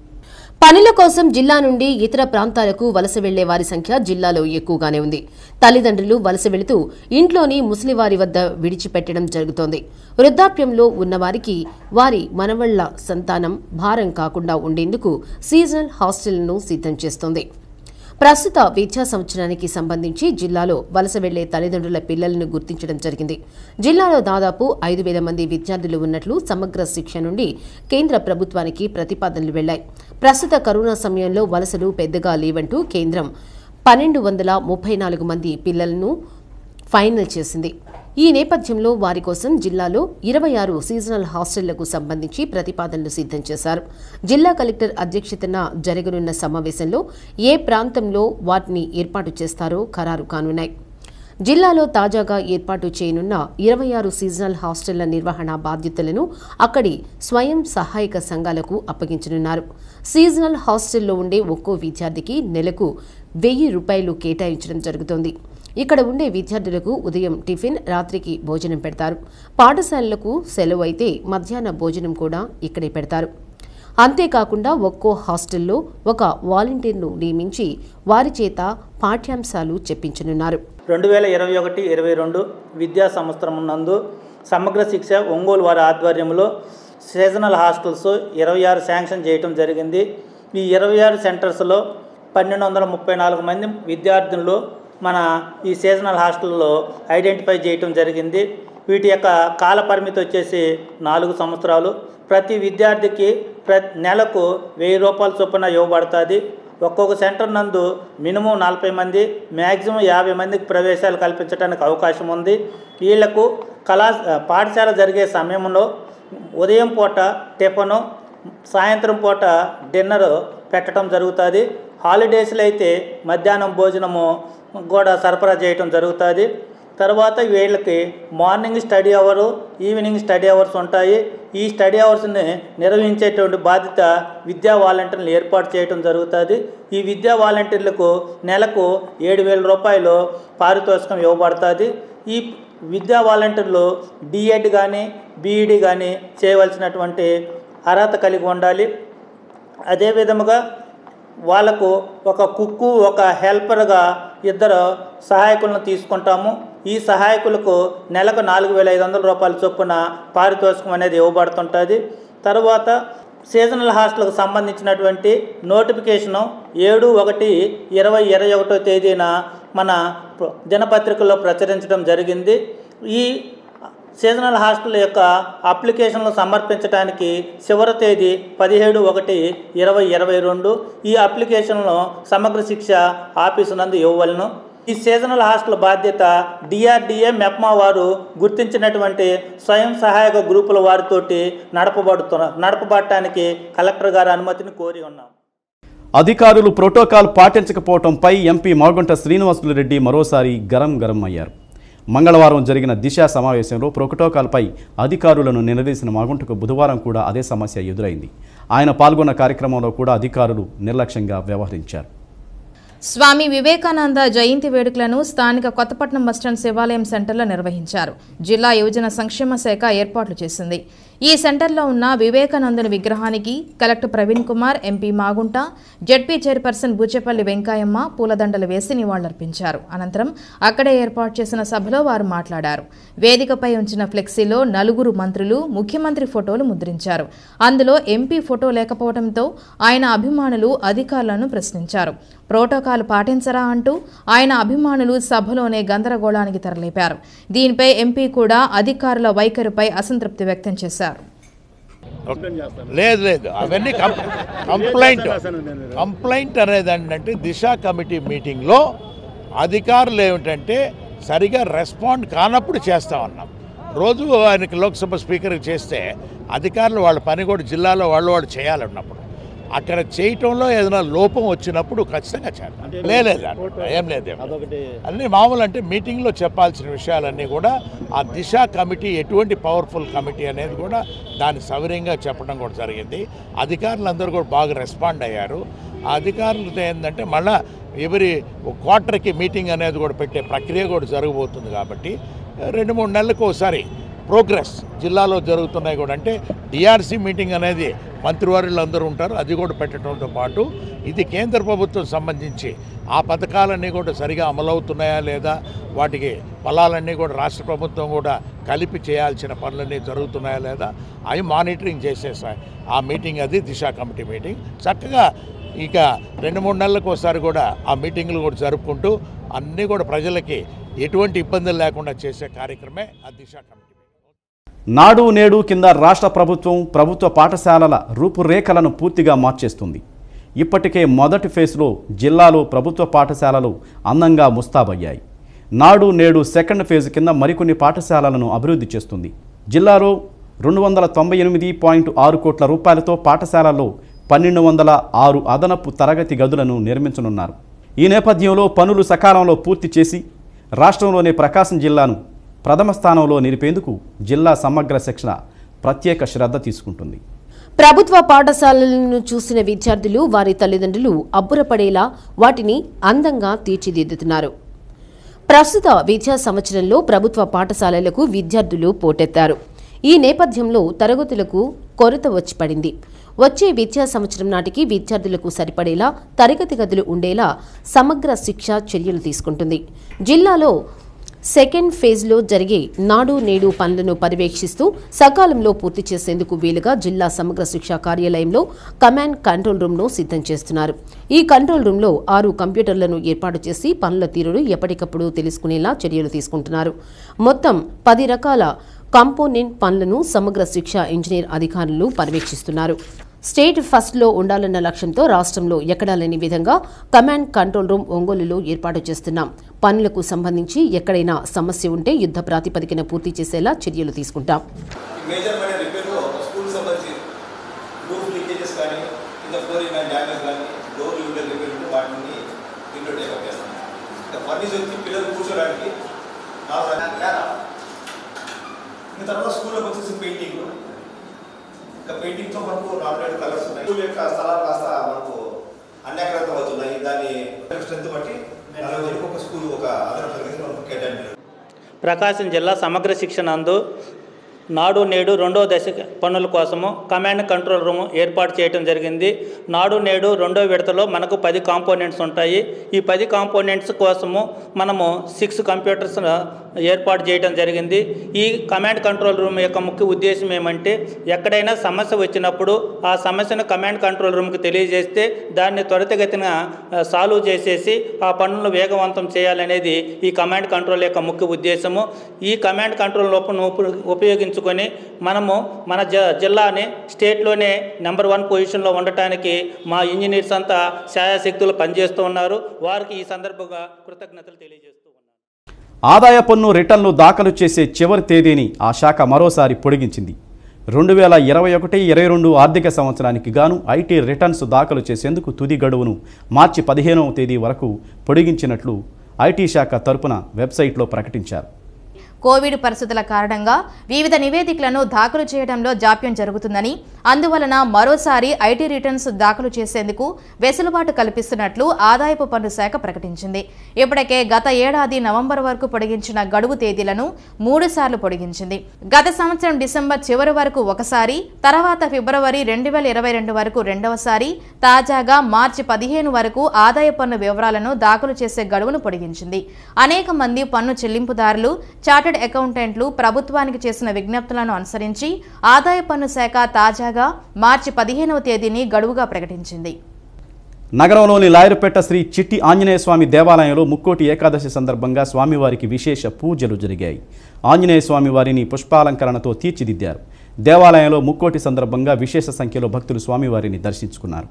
పనుల కోసం జిల్లా నుండి ఇతర ప్రాంతాలకు వలస వెళ్లే వారి సంఖ్య జిల్లాలో ఎక్కువగానే ఉంది తల్లిదండ్రులు వలస వెళుతూ ఇంట్లోని ముసలివారి వద్ద విడిచిపెట్టడం జరుగుతోంది వృద్ధాప్యంలో ఉన్నవారికి వారి మనవళ్ల సంతానం భారం కాకుండా ఉండేందుకు సీజనల్ హాస్టళ్లను సిద్ధం చేస్తోంది ప్రస్తుత విద్యా సంవత్సరానికి సంబంధించి జిల్లాలో వలస వెళ్లే తల్లిదండ్రుల పిల్లలను గుర్తించడం జరిగింది జిల్లాలో దాదాపు ఐదు వేల మంది విద్యార్థులు ఉన్నట్లు సమగ్ర శిక్ష నుండి కేంద్ర ప్రభుత్వానికి ప్రతిపాదనలు వెళ్లాయి ప్రస్తుత కరోనా సమయంలో వలసలు పెద్దగా లేవంటూ కేంద్రం పన్నెండు వందల ముప్పై నాలుగు మంది పిల్లలను ఫైనల్ చేసింది ఈ నేపథ్యంలో వారి కోసం జిల్లాలో ఇరవై ఆరు సీజనల్ హాస్టళ్లకు సంబంధించి ప్రతిపాదనలు సిద్ధం చేశారు జిల్లా కలెక్టర్ అధ్యక్షతన జరగనున్న సమావేశంలో ఏ ప్రాంతంలో వాటిని ఏర్పాటు చేస్తారో ఖరారు కానున్నాయి జిల్లాలో తాజాగా ఏర్పాటు చేయనున్న ఇరవై ఆరు సీజనల్ హాస్టళ్ల నిర్వహణ బాధ్యతలను అక్కడి స్వయం సహాయక సంఘాలకు అప్పగించనున్నారు సీజనల్ హాస్టల్లో ఉండే ఒక్కో విద్యార్థికి నెలకు వెయ్యి రూపాయలు కేటాయించడం జరుగుతోంది ఇక్కడ ఉండే విద్యార్థులకు ఉదయం టిఫిన్ రాత్రికి భోజనం పెడతారు పాఠశాలలకు సెలవు అయితే మధ్యాహ్న భోజనం కూడా ఇక్కడే పెడతారు అంతేకాకుండా ఒక్కో హాస్టల్లో ఒక వాలంటీర్ను నియమించి వారి చేత పాఠ్యాంశాలు చెప్పించనున్నారు రెండు వేల ఇరవై ఒకటి ఇరవై రెండు విద్యా సంవత్సరం నందు సమగ్ర శిక్ష ఒంగోలు వారి ఆధ్వర్యంలో సీజనల్ హాస్టల్స్ ఇరవై ఆరు శాంక్షన్ చేయటం జరిగింది ఈ ఇరవై ఆరు సెంటర్స్లో పన్నెండు వందల ముప్పై నాలుగు మంది విద్యార్థులు మన ఈ సీజనల్ హాస్టల్లో ఐడెంటిఫై చేయటం జరిగింది వీటి యొక్క కాల పరిమితి వచ్చేసి నాలుగు సంవత్సరాలు ప్రతి విద్యార్థికి ప్రతి నెలకు వెయ్యి రూపాయల చొప్పున ఇవ్వబడుతుంది ఒక్కొక్క సెంటర్ నందు మినిమం నలభై మంది మ్యాక్సిమం యాభై మందికి ప్రవేశాలు కల్పించడానికి అవకాశం ఉంది వీళ్లకు కళా పాఠశాల జరిగే సమయంలో ఉదయం పూట టిఫను సాయంత్రం పూట డిన్నర్ పెట్టడం జరుగుతుంది హాలిడేస్లో అయితే మధ్యాహ్నం భోజనము కూడా సరఫరా చేయటం జరుగుతుంది తర్వాత వీళ్ళకి morning study hour evening study hours ఉంటాయి ఈ స్టడీ అవర్స్ని నిర్వహించేటువంటి బాధ్యత విద్యా వాలంటీర్లు ఏర్పాటు చేయడం జరుగుతుంది ఈ విద్యా వాలంటీర్లకు నెలకు ఏడు వేల రూపాయలు పారితోషికం ఇవ్వబడుతుంది ఈ విద్యా వాలంటీర్లు డిఎడ్ కానీ బీఈడి కానీ చేయవలసినటువంటి అర్హత కలిగి ఉండాలి అదే విధముగా వాళ్ళకు ఒక కుక్కు ఒక హెల్పర్గా ఇద్దరు సహాయకులను తీసుకుంటాము ఈ సహాయకులకు నెలకు నాలుగు వేల ఐదు వందల రూపాయల చొప్పున పారితోషికం అనేది ఇవ్వబడుతుంటుంది తర్వాత సీజనల్ హాస్టల్కు సంబంధించినటువంటి నోటిఫికేషను ఏడు ఒకటి ఇరవై ఇరవై ఒకటో తేదీన మన ప్ర- దినపత్రికలో ప్రచురించడం జరిగింది ఈ సీజనల్ హాస్టల్ యొక్క అప్లికేషన్లు సమర్పించడానికి చివరి తేదీ పదిహేడు ఒకటి ఇరవై ఇరవై రెండు ఈ అప్లికేషన్లను సమగ్ర శిక్ష ఆఫీసు నందు ఇవ్వవలను ఈ సీజనల్ హాస్టల్ బాధ్యత డిఆర్డిఏ మెప్మా వారు గుర్తించినటువంటి స్వయం సహాయక గ్రూపుల వారితోటి నడపబడుతున్న నడపబడటానికి కలెక్టర్ గారి అనుమతిని కోరి ఉన్నాం అధికారులు ప్రోటోకాల్ పాటించకపోవడంపై ఎంపీ మాగుంట శ్రీనివాసులు రెడ్డి మరోసారి గరం గరం అయ్యారు మంగళవారం జరిగిన దిశ సమావేశంలో ప్రోటోకాల్పై అధికారులను నిలదీసిన మాగుంటకు బుధవారం కూడా అదే సమస్య ఎదురైంది ఆయన పాల్గొన్న కార్యక్రమంలో కూడా అధికారులు నిర్లక్ష్యంగా వ్యవహరించారు స్వామి వివేకానంద జయంతి వేడుకలను స్థానిక కొత్తపట్నం బస్టాండ్ శివాలయం సెంటర్లో నిర్వహించారు జిల్లా యువజన సంక్షేమ శాఖ ఏర్పాట్లు చేసింది ఈ సెంటర్లో ఉన్న వివేకానందుని విగ్రహానికి collector Praveen Kumar MP Magunta ZP chairperson Bucheppalli Venkayamma పూలదండలు వేసి నివాళులర్పించారు అనంతరం అక్కడే ఏర్పాటు చేసిన సభలో వారు మాట్లాడారు వేదికపై ఉంచిన ఫ్లెక్సీలో నలుగురు మంత్రులు ముఖ్యమంత్రి ఫోటోలు ముద్రించారు అందులో ఎంపీ ఫోటో లేకపోవడంతో ఆయన అభిమానులు అధికారులను ప్రశ్నించారు ప్రోటోకాల్ పాటించరా అంటూ ఆయన అభిమానులు సభలోనే గందరగోళానికి తెరలేపారు దీనిపై ఎంపీ కూడా అధికారుల వైఖరిపై అసంతృప్తి వ్యక్తం చేశారు లేదు లేదు అవన్నీ కం- కంప్లైంట్ కంప్లైంట్ అనేది ఏంటంటే దిశ కమిటీ మీటింగ్లో అధికారులు ఏమిటంటే సరిగా రెస్పాండ్ కానప్పుడు చేస్తా ఉన్నాం రోజు ఆయనకి లోక్సభ స్పీకర్కి చేస్తే అధికారులు వాళ్ళ పని కూడా జిల్లాలో వాళ్ళు వాళ్ళు చేయాలన్నప్పుడు అక్కడ చేయటంలో ఏదైనా లోపం వచ్చినప్పుడు ఖచ్చితంగా చేద్దాం లేదు ఏం లేదు ఏం లేదు. అన్నీ మామూలు అంటే మీటింగ్లో చెప్పాల్సిన విషయాలన్నీ కూడా ఆ దిశ కమిటీ ఎటువంటి పవర్ఫుల్ కమిటీ అనేది కూడా దాన్ని సౌకర్యంగా చెప్పడం కూడా జరిగింది అధికారులందరూ కూడా బాగా రెస్పాండ్ అయ్యారు ఆ అధికారులతో ఏంటంటే మళ్ళా ఎవరి క్వార్టర్కి మీటింగ్ అనేది కూడా పెట్టే ప్రక్రియ కూడా జరగబోతుంది కాబట్టి రెండు మూడు నెలలకు ఒకసారి ప్రోగ్రెస్ జిల్లాలో జరుగుతున్నాయి కూడా అంటే డిఆర్సీ మీటింగ్ అనేది మంత్రివర్యులు అందరూ ఉంటారు అది కూడా పెట్టడంతో పాటు ఇది కేంద్ర ప్రభుత్వం సంబంధించి ఆ పథకాలన్నీ కూడా సరిగా అమలవుతున్నాయా లేదా వాటికి ఫలాలన్నీ కూడా రాష్ట్ర ప్రభుత్వం కూడా కలిపి చేయాల్సిన పనులన్నీ జరుగుతున్నాయా లేదా అవి మానిటరింగ్ చేసేసాయి ఆ మీటింగ్ అది దిశ కమిటీ మీటింగ్ చక్కగా ఇక రెండు మూడు నెలలకు ఒకసారి కూడా ఆ మీటింగ్లు కూడా జరుపుకుంటూ అన్నీ కూడా ప్రజలకి ఎటువంటి ఇబ్బందులు లేకుండా చేసే కార్యక్రమే ఆ దిశ కమిటీ నాడు నేడు కింద రాష్ట్ర ప్రభుత్వం ప్రభుత్వ పాఠశాలల రూపురేఖలను పూర్తిగా మార్చేస్తుంది ఇప్పటికే మొదటి ఫేజ్లో జిల్లాలో ప్రభుత్వ పాఠశాలలు అందంగా ముస్తాబయ్యాయి నాడు నేడు సెకండ్ ఫేజ్ కింద మరికొన్ని పాఠశాలలను అభివృద్ధి చేస్తుంది జిల్లాలో రెండు వందల తొంభై ఎనిమిది పాయింట్ ఆరు కోట్ల రూపాయలతో పాఠశాలల్లో పన్నెండు వందల ఆరు అదనపు తరగతి గదులను నిర్మించనున్నారు ఈ నేపథ్యంలో పనులు సకాలంలో పూర్తి చేసి రాష్ట్రంలోని ప్రకాశం జిల్లాను ప్రథమ స్థానంలో నిలిపేందుకు జిల్లా సమగ్ర శిక్షణ ప్రత్యేక శ్రద్ధ తీసుకుంటుంది ప్రభుత్వ పాఠశాలలను చూసిన విద్యార్థులు వారి తల్లిదండ్రులు అబ్బురపడేలా వాటిని అందంగా తీర్చిదిద్దుతున్నారు ప్రస్తుత విద్యా సంవత్సరంలో ప్రభుత్వ పాఠశాలలకు విద్యార్థులు పోటెత్తారు ఈ నేపథ్యంలో తరగతులకు కొరత వచ్చి పడింది వచ్చే విద్యా సంవత్సరం నాటికి విద్యార్థులకు సరిపడేలా తరగతి గదులు ఉండేలా సమగ్ర శిక్ష చర్యలు తీసుకుంటుంది జిల్లాలో సెకండ్ ఫేజ్లో జరిగే నాడు నేడు పనులను పర్యవేక్షిస్తూ సకాలంలో పూర్తి చేసేందుకు వీలుగా జిల్లా సమగ్ర శిక్షా కార్యాలయంలో కమాండ్ కంట్రోల్ రూమ్ను సిద్ధం చేస్తున్నారు ఈ కంట్రోల్ రూమ్లో ఆరు కంప్యూటర్లను ఏర్పాటు చేసి పనుల తీరును ఎప్పటికప్పుడు తెలుసుకునేలా చర్యలు తీసుకుంటున్నారు మొత్తం పది రకాల కాంపోనెంట్ పనులను సమగ్ర శిక్ష ఇంజనీర్ అధికారులు పర్యవేక్షిస్తున్నారు స్టేట్ ఫస్ట్లో ఉండాలన్న లక్ష్యంతో రాష్ట్రంలో ఎక్కడా లేని విధంగా కమాండ్ కంట్రోల్ రూమ్ ఒంగోలులో ఏర్పాటు చేస్తున్నాం పనులకు సంబంధించి ఎక్కడైనా సమస్య ఉంటే యుద్ధ ప్రాతిపదికన పూర్తి చేసేలా చర్యలు తీసుకుంటాం మేజర్ మైన రిపేర్లో స్కూల్ సంబంధించి రూఫ్ లీకేజెస్ కానీ కింద ఫ్లోరింగ్ కానీ డ్యామేజ్ కానీ డోర్ యూనిట్ రిపేర్ ఉంటే వాటిని దీంట్లో టేకప్ చేస్తాం ఇంకా ఫర్నిచర్ వచ్చి పిల్లలు కూర్చోడానికి ఇంకా తర్వాత స్కూల్లోకి వచ్చేసి పెయింటింగ్ ఇంకా పెయింటింగ్తో మనకు నాలుగు కలర్స్ ఉన్నాయి స్కూల్ యొక్క స్థలాలు కాస్త మనకు అన్యాక్రాంతం అవుతున్నాయి దాని స్ట్రెంత్ బట్టి నలభై మందికి ఒక స్కూల్ ఒక అదనపు తరగతి మనకు కేటాయించారు ప్రకాశం జిల్లా సమగ్ర శిక్షణ నందు నాడు నేడు రెండో దశ పనుల కోసము కమాండ్ కంట్రోల్ రూమ్ ఏర్పాటు చేయడం జరిగింది నాడు నేడు రెండో విడతలో మనకు పది కాంపోనెంట్స్ ఉంటాయి ఈ పది కాంపోనెంట్స్ కోసము మనము సిక్స్ కంప్యూటర్స్ ఏర్పాటు చేయడం జరిగింది ఈ కమాండ్ కంట్రోల్ రూమ్ యొక్క ముఖ్య ఉద్దేశం ఏమంటే ఎక్కడైనా సమస్య వచ్చినప్పుడు ఆ సమస్యను కమాండ్ కంట్రోల్ రూమ్కి తెలియజేస్తే దాన్ని త్వరితగతిన ఆ, సాల్వ్ చేసేసి ఆ పనులను వేగవంతం చేయాలనేది ఈ కమాండ్ కంట్రోల్ యొక్క ముఖ్య ఉద్దేశము ఈ కమాండ్ కంట్రోల్ లోపల ఉపయోగించుకొని మనము మన జ జిల్లాని స్టేట్లోనే నెంబర్ వన్ పొజిషన్లో ఉండటానికి మా ఇంజనీర్స్ అంతా శాయశక్తులు పనిచేస్తూ ఉన్నారు వారికి ఈ సందర్భంగా కృతజ్ఞతలు తెలియజేస్తూ ఆదాయ పన్ను రిటర్న్లు దాఖలు చేసే చివరి తేదీని ఆ శాఖ మరోసారి పొడిగించింది రెండు వేల ఇరవై ఒకటి ఇరవై రెండు ఆర్థిక సంవత్సరానికి గాను ఐటీ రిటర్న్స్ దాఖలు చేసేందుకు తుది గడువును మార్చి పదిహేనవ తేదీ వరకు పొడిగించినట్లు ఐటీ శాఖ తరపున వెబ్సైట్లో ప్రకటించారు కోవిడ్ పరిస్థితుల కారణంగా వివిధ నివేదికలను దాఖలు చేయడంలో జాప్యం జరుగుతుందని అందువలన మరోసారి ఐటీ రిటర్న్స్ దాఖలు చేసేందుకు వెసులుబాటు కల్పిస్తున్నట్లు ఆదాయపు పన్ను శాఖ ప్రకటించింది ఇప్పటికే గత ఏడాది నవంబర్ వరకు పొడిగించిన గడువు తేదీలను మూడు సార్లు పొడిగించింది గత సంవత్సరం డిసెంబర్ చివరి వరకు ఒకసారి తర్వాత ఫిబ్రవరి రెండు వేల ఇరవై రెండు వరకు రెండవసారి తాజాగా మార్చి పదిహేను వరకు ఆదాయ పన్ను వివరాలను దాఖలు చేసే గడువును పొడిగించింది అనేక మంది పన్ను చెల్లింపుదారులు చార్టెడ్ అకౌంటెంట్లు ప్రభుత్వానికి చేసిన విజ్ఞప్తులను అనుసరించి ఆదాయ పన్ను శాఖ తాజాగా మార్చి పదిహేనవ తేదీని గడువుగా ప్రకటించింది నగరంలోని లాయరుపేట శ్రీ చిట్టి ఆంజనేయ స్వామి దేవాలయంలో ముక్కోటి ఏకాదశి సందర్భంగా స్వామివారికి విశేష పూజలు జరిగాయి ఆంజనేయ స్వామి వారిని పుష్పాలంకరణతో తీర్చిదిద్దారు దేవాలయంలో ముక్కోటి సందర్భంగా విశేష సంఖ్యలో భక్తులు స్వామివారిని దర్శించుకున్నారు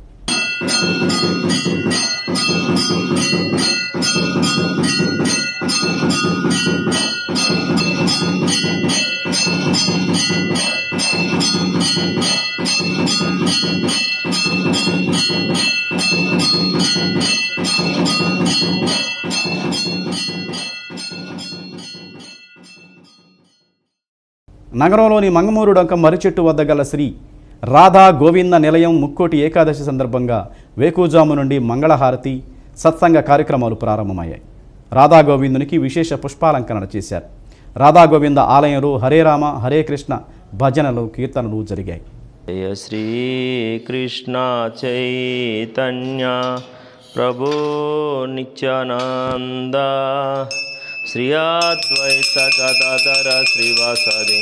నగరంలోని మంగమూరు డొంక మర్రిచెట్టు వద్ద గల శ్రీ రాధా గోవింద నిలయం ముక్కోటి ఏకాదశి సందర్భంగా వేకుజాము నుండి మంగళహారతి సత్సంగ కార్యక్రమాలు ప్రారంభమయ్యాయి రాధా గోవిందునికి విశేష పుష్పాలంకరణ చేశారు రాధా గోవింద ఆలయంలో హరే రామ హరే కృష్ణ భజనలు కీర్తనలు జరిగాయి జయ శ్రీకృష్ణ చైతన్య ప్రభు నిత్యానంద శ్రీ అద్వైత గదాధర శ్రీవాసది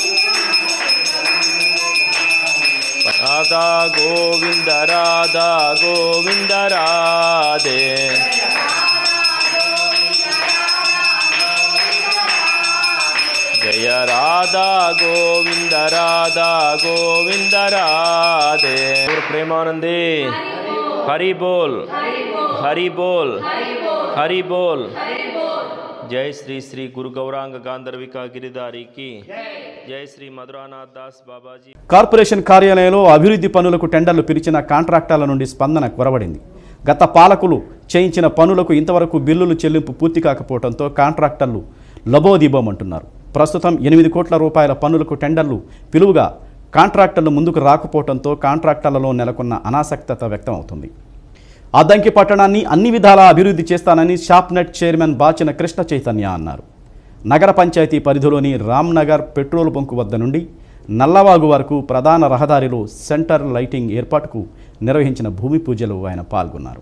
రాధా గోవింద రాధా గోవింద రాధే జయ రాధా గోవింద రాధా గోవింద రాధే ప్రేమానందే హరి బోల్ హరి బోల్ హరి బోల్ జై శ్రీ శ్రీ గురు గౌరాంగ గాంధర్విక గిరిధారికి జై శ్రీ మధురానాథ్ దాస్ బాబాజీ కార్పొరేషన్ కార్యాలయంలో అభివృద్ధి పనులకు టెండర్లు పిలిచిన కాంట్రాక్టర్ల నుండి స్పందన కొరవడింది గత పాలకులు చేయించిన పనులకు ఇంతవరకు బిల్లులు చెల్లింపు పూర్తి కాకపోవడంతో కాంట్రాక్టర్లు లబోదిబోమంటున్నారు ప్రస్తుతం ఎనిమిది కోట్ల రూపాయల పనులకు టెండర్లు పిలువుగా కాంట్రాక్టర్లు ముందుకు రాకపోవడంతో కాంట్రాక్టర్లలో నెలకొన్న అనాసక్తత వ్యక్తమవుతుంది అద్దంకి పట్టణాన్ని అన్ని విధాలా అభివృద్ధి చేస్తానని షాప్నెట్ చైర్మన్ బాచిన కృష్ణ చైతన్య అన్నారు నగర పంచాయతీ పరిధిలోని రామ్నగర్ పెట్రోల్ బంకు వద్ద నుండి నల్లవాగు వరకు ప్రధాన రహదారిలో సెంటర్ లైటింగ్ ఏర్పాటుకు నిర్వహించిన భూమి పూజలో ఆయన పాల్గొన్నారు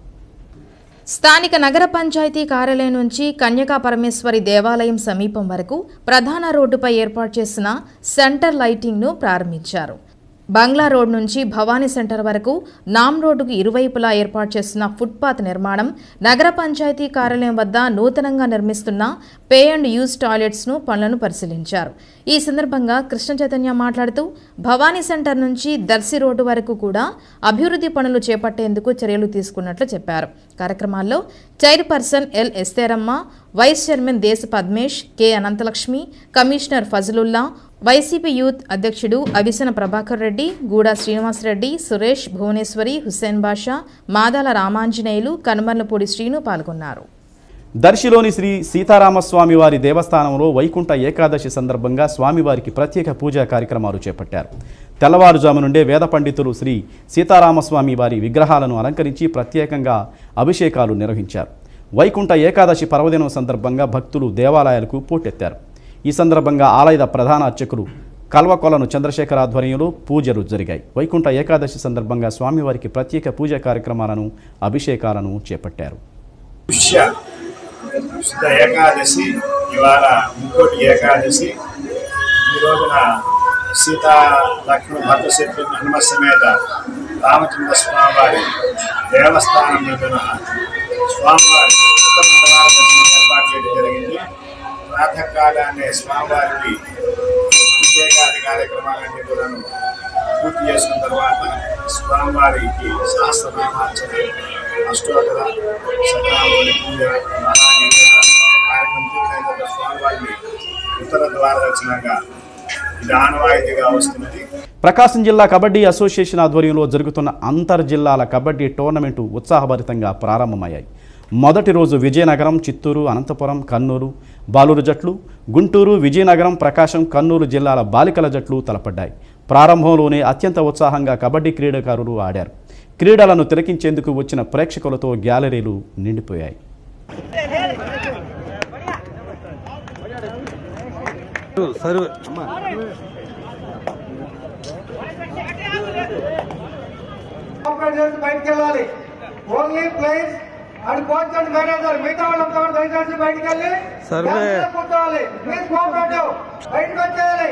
స్థానిక నగర పంచాయతీ కార్యాలయం నుంచి కన్యకా పరమేశ్వరి దేవాలయం సమీపం వరకు ప్రధాన రోడ్డుపై ఏర్పాటు చేసిన సెంటర్ లైటింగ్ను ప్రారంభించారు బంగ్లా రోడ్ నుంచి భవానీ సెంటర్ వరకు నామ్ రోడ్డుకు ఇరువైపులా ఏర్పాటు చేస్తున్న ఫుట్పాత్ నిర్మాణం నగర పంచాయతీ కార్యాలయం వద్ద నూతనంగా నిర్మిస్తున్న పే అండ్ యూజ్ టాయిలెట్స్ను పనులను పరిశీలించారు ఈ సందర్భంగా కృష్ణ చైతన్య మాట్లాడుతూ భవానీ సెంటర్ నుంచి దర్శి రోడ్డు వరకు కూడా అభివృద్ధి పనులు చేపట్టేందుకు చర్యలు తీసుకున్నట్లు చెప్పారు కార్యక్రమాల్లో chairperson L Estheramma vice chairman దేశ Padmesh K Ananthalakshmi commissioner Fazlullah YCP youth అధ్యక్షుడు అవిసన ప్రభాకర్ రెడ్డి గూడా శ్రీనివాసరెడ్డి సురేష్ భువనేశ్వరి హుస్సేన్ బాషా మాదాల రామాంజనేయులు కనుమర్లపూడి శ్రీను పాల్గొన్నారు దర్శిలోని శ్రీ సీతారామస్వామి వారి దేవస్థానంలో వైకుంఠ ఏకాదశి సందర్భంగా స్వామివారికి ప్రత్యేక పూజా కార్యక్రమాలు చేపట్టారు తెల్లవారుజాము నుండే వేద పండితులు శ్రీ సీతారామస్వామి వారి విగ్రహాలను అలంకరించి ప్రత్యేకంగా అభిషేకాలు నిర్వహించారు వైకుంఠ ఏకాదశి పర్వదినం సందర్భంగా భక్తులు దేవాలయాలకు పోటెత్తారు ఈ సందర్భంగా ఆలయ ప్రధాన అర్చకులు కల్వకొలను చంద్రశేఖర్ ఆధ్వర్యంలో పూజలు జరిగాయి వైకుంఠ ఏకాదశి సందర్భంగా స్వామివారికి ప్రత్యేక పూజా కార్యక్రమాలను అభిషేకాలను చేపట్టారు పుష్య శుద్ధ ఏకాదశి ఇవాళ ఇంకోటి ఏకాదశి ఈ రోజున సీతా లక్ష్మణ భర్త శత్రు హనుమ సమేత రామచంద్ర స్వామివారి దేవస్థానం మీదున స్వామివారి ఉత్తమ సమాన దర్శనం ఏర్పాటు చేయడం జరిగింది ప్రాతకాలాన్ని స్వామివారికి అభిషేకాది కార్యక్రమాలన్నీ కూడా పూర్తి చేసుకున్న తర్వాత స్వామివారికి సహస్రనామార్చన అష్టోత్తర సత్యనారాయణ పూజ మహానివేద కార్యక్రమం పూర్తయిన తర్వాత స్వామివారిని ఉత్తర ద్వార దర్శనంగా ఇది ఆనవాయితీగా వస్తున్నది ప్రకాశం జిల్లా కబడ్డీ అసోసియేషన్ ఆధ్వర్యంలో జరుగుతున్న అంతర్ జిల్లాల కబడ్డీ టోర్నమెంటు ఉత్సాహభరితంగా ప్రారంభమయ్యాయి మొదటి రోజు విజయనగరం చిత్తూరు అనంతపురం కర్నూలు బాలూరు జట్లు గుంటూరు విజయనగరం ప్రకాశం కర్నూలు జిల్లాల బాలికల జట్లు తలపడ్డాయి ప్రారంభంలోనే అత్యంత ఉత్సాహంగా కబడ్డీ క్రీడాకారులు ఆడారు క్రీడలను తిలకించేందుకు వచ్చిన ప్రేక్షకులతో గ్యాలరీలు నిండిపోయాయి కోఆపరేట్ చేసి బయటికి వెళ్ళాలి only players and coach and manager మిగతా వాళ్ళంతా కూడా దయచేసి బయటికి వెళ్ళి సర్వే. dance లో కూర్చోవాలి ప్లీజ్ కోఆపరేటివ్ బయటకు వచ్చేయాలి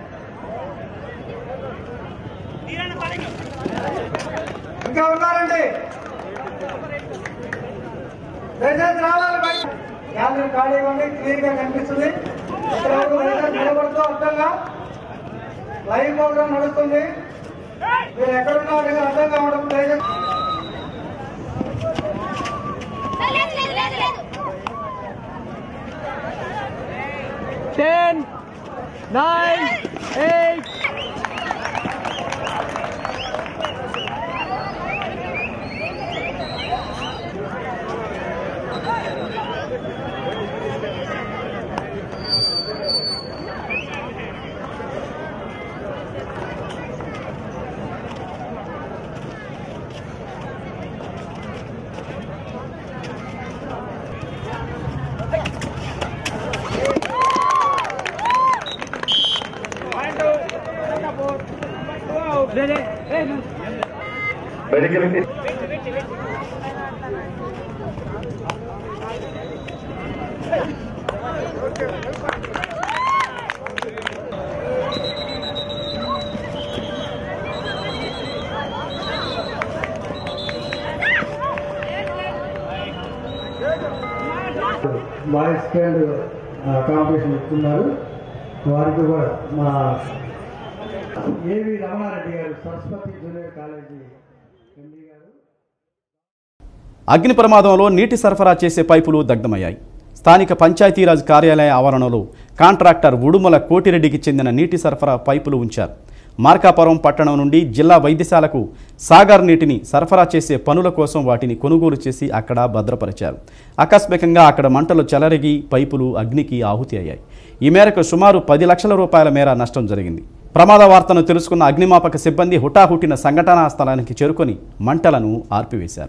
ఇంకా ఉన్నారండి దయచేసి రావాలి బయట గ్యాలరీ ఖాళీగా ఉంది క్లియర్ గా కనిపిస్తుంది ఇక్కడ వరకు దయచేసి నిలబడుతూ అర్థంగా లైవ్ ప్రోగ్రామ్ నడుస్తుంది మీరు ఎక్కడున్నా దగ్గర అర్థం కావడం దయచేసి ten nine eight boys scale competition ఇస్తున్నారు వారికి కూడా మా ఏవి రమణారెడ్డి గారు సరస్వతి జూనియర్ కాలేజీ ఎండి గారు అగ్ని ప్రమాదంలో నీటి సరఫరా చేసే పైపులు దగ్ధమయ్యాయి స్థానిక పంచాయతీరాజ్ కార్యాలయ ఆవరణలో కాంట్రాక్టర్ ఉడుమల కోటిరెడ్డికి చెందిన నీటి సరఫరా పైపులు ఉంచారు మార్కాపురం పట్టణం నుండి జిల్లా వైద్యశాలకు సాగర్ నీటిని సరఫరా చేసే పనుల కోసం వాటిని కొనుగోలు చేసి అక్కడ భద్రపరిచారు ఆకస్మికంగా అక్కడ మంటలు చెలరిగి పైపులు అగ్నికి ఆహుతి అయ్యాయి ఈ మేరకు సుమారు పది లక్షల రూపాయల మేర నష్టం జరిగింది ప్రమాద వార్తను తెలుసుకున్న అగ్నిమాపక సిబ్బంది హుటాహుటిన సంఘటనా స్థలానికి చేరుకొని మంటలను ఆర్పివేశారు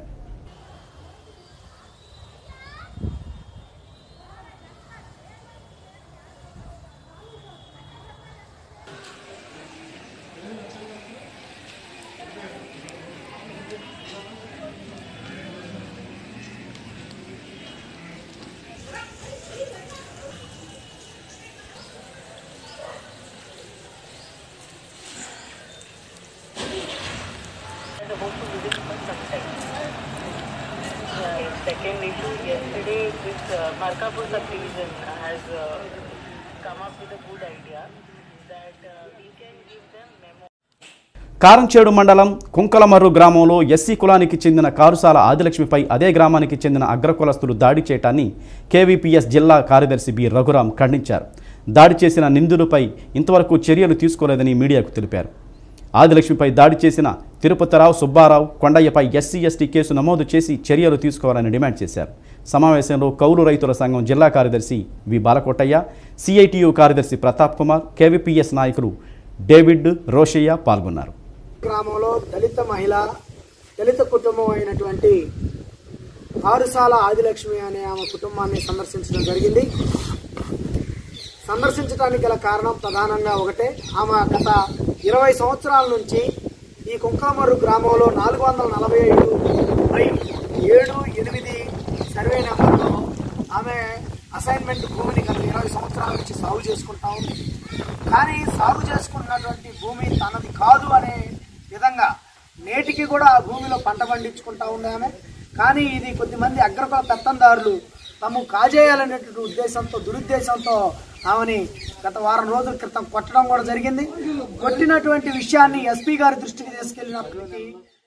Second issue, yesterday this uh, Markapur subdivision has uh, come up with a good idea that uh, we can give them memo. Karamchedu మండలం కుంకలమర్రు గ్రామంలో ఎస్సీ కులానికి చెందిన కారుసాల ఆదిలక్ష్మిపై అదే గ్రామానికి చెందిన అగ్రకులస్తులు దాడి చేయటాన్ని కేవీపీఎస్ జిల్లా కార్యదర్శి బి రఘురాం ఖండించారు దాడి చేసిన నిందితులపై ఇంతవరకు చర్యలు తీసుకోలేదని మీడియాకు తెలిపారు ఆదిలక్ష్మిపై దాడి చేసిన Tirupathirao Subbarao కొండయ్యపై SC ST case నమోదు చేసి చర్యలు తీసుకోవాలని డిమాండ్ చేశారు సమావేశంలో కౌలు రైతుల సంఘం జిల్లా కార్యదర్శి వి బాలకోటయ్య సిఐటియు కార్యదర్శి ప్రతాప్ కుమార్ కేవీపీఎస్ నాయకులు డేవిడ్ రోషయ్య పాల్గొన్నారు గ్రామంలో దళిత మహిళ దళిత కుటుంబం అయినటువంటి కారుసాల ఆదిలక్ష్మి అనే ఆమె కుటుంబాన్ని సందర్శించడం జరిగింది సందర్శించడానికి గల కారణం ప్రధానంగా ఒకటే ఆమె గత ఇరవై సంవత్సరాల నుంచి ఈ కుంకామర్రు గ్రామంలో నాలుగు వందల నలభై ఐదు బై ఏడు ఎనిమిది సర్వే నెంబర్లో ఆమె అసైన్మెంట్ భూమిని గత ఇరవై సంవత్సరాల నుంచి సాగు చేసుకుంటా ఉంది కానీ సాగు చేసుకున్నటువంటి భూమి తనది కాదు అనే విధంగా నేటికి కూడా ఆ భూమిలో పంట పండించుకుంటా ఉంది ఆమె కానీ ఇది కొద్దిమంది అగ్రకుల పెత్తందారులు తాము కాజేయాలనేటువంటి ఉద్దేశంతో దురుద్దేశంతో ఆమెని గత వారం రోజుల క్రితం కొట్టడం కూడా జరిగింది కొట్టినటువంటి విషయాన్ని ఎస్పీ గారి దృష్టికి తీసుకెళ్లినప్పటికీ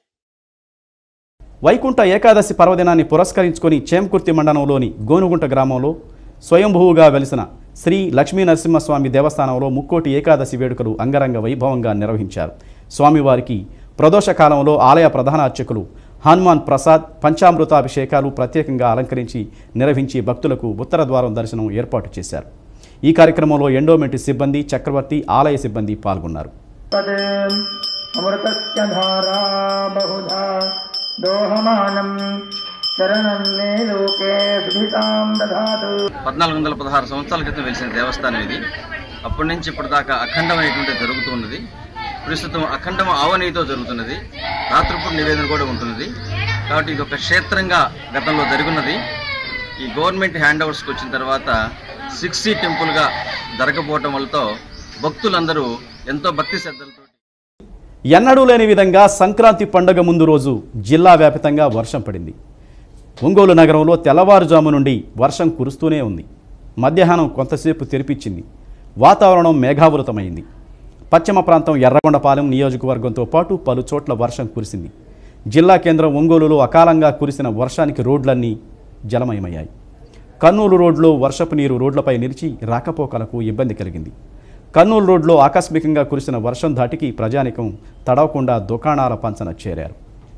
వైకుంఠ ఏకాదశి పర్వదినాన్ని పురస్కరించుకొని చేమకుర్తి మండలంలోని గోనుగుంట గ్రామంలో స్వయంభూగా వెలిసిన శ్రీ లక్ష్మీ నరసింహస్వామి దేవస్థానంలో ముక్కోటి ఏకాదశి వేడుకలు అంగరంగ వైభవంగా నిర్వహించారు స్వామివారికి ప్రదోష కాలంలో ఆలయ ప్రధాన అర్చకులు హనుమాన్ ప్రసాద్ పంచామృతాభిషేకాలు ప్రత్యేకంగా అలంకరించి నిర్వహించి భక్తులకు ఉత్తర ద్వారం దర్శనం ఏర్పాటు చేశారు ఈ కార్యక్రమంలో ఎండోమెంట్ సిబ్బంది చక్రవర్తి ఆలయ సిబ్బంది పాల్గొన్నారు तद् अमृतस्य धारा बहुधा दोहमानम् शरणं मे लोके सुधितां दधातु పద్నాలుగు వందల పదహారు సంవత్సరాల క్రితం వెలిసిన దేవస్థానం ఇది అప్పటి నుంచి ఇప్పటిదాకా అఖండమైనటువంటి జరుగుతూ ఉన్నది ప్రస్తుతం అఖండం ఆవనీతో జరుగుతున్నది రాత్రిపూట నివేదన కూడా ఉంటున్నది కాబట్టి ఇది ఒక క్షేత్రంగా గతంలో జరుగున్నది ఈ గవర్నమెంట్ హ్యాండ్ ఓవర్స్కి వచ్చిన తర్వాత సిక్స్ సీ టెంపుల్గా జరగకపోవటం వల్లతో భక్తులందరూ ఎంతో భక్తి శ్రద్ధలతో ఎన్నడూ లేని విధంగా సంక్రాంతి పండుగ ముందు రోజు జిల్లా వ్యాపితంగా వర్షం పడింది ఒంగోలు నగరంలో తెల్లవారుజాము నుండి వర్షం కురుస్తూనే ఉంది మధ్యాహ్నం కొంతసేపు తెరిపించింది వాతావరణం మేఘావృతమైంది పశ్చిమ ప్రాంతం ఎర్రగొండపాలెం నియోజకవర్గంతో పాటు పలు చోట్ల వర్షం కురిసింది జిల్లా కేంద్రం ఒంగోలులో అకాలంగా కురిసిన వర్షానికి రోడ్లన్నీ జలమయమయ్యాయి కర్నూలు రోడ్లో వర్షపు నీరు రోడ్లపై నిలిచి రాకపోకలకు ఇబ్బంది కలిగింది కర్నూలు రోడ్లో ఆకస్మికంగా కురిసిన వర్షం ధాటికి ప్రజానికం తడవకుండా దుకాణాల పంచన చేరారు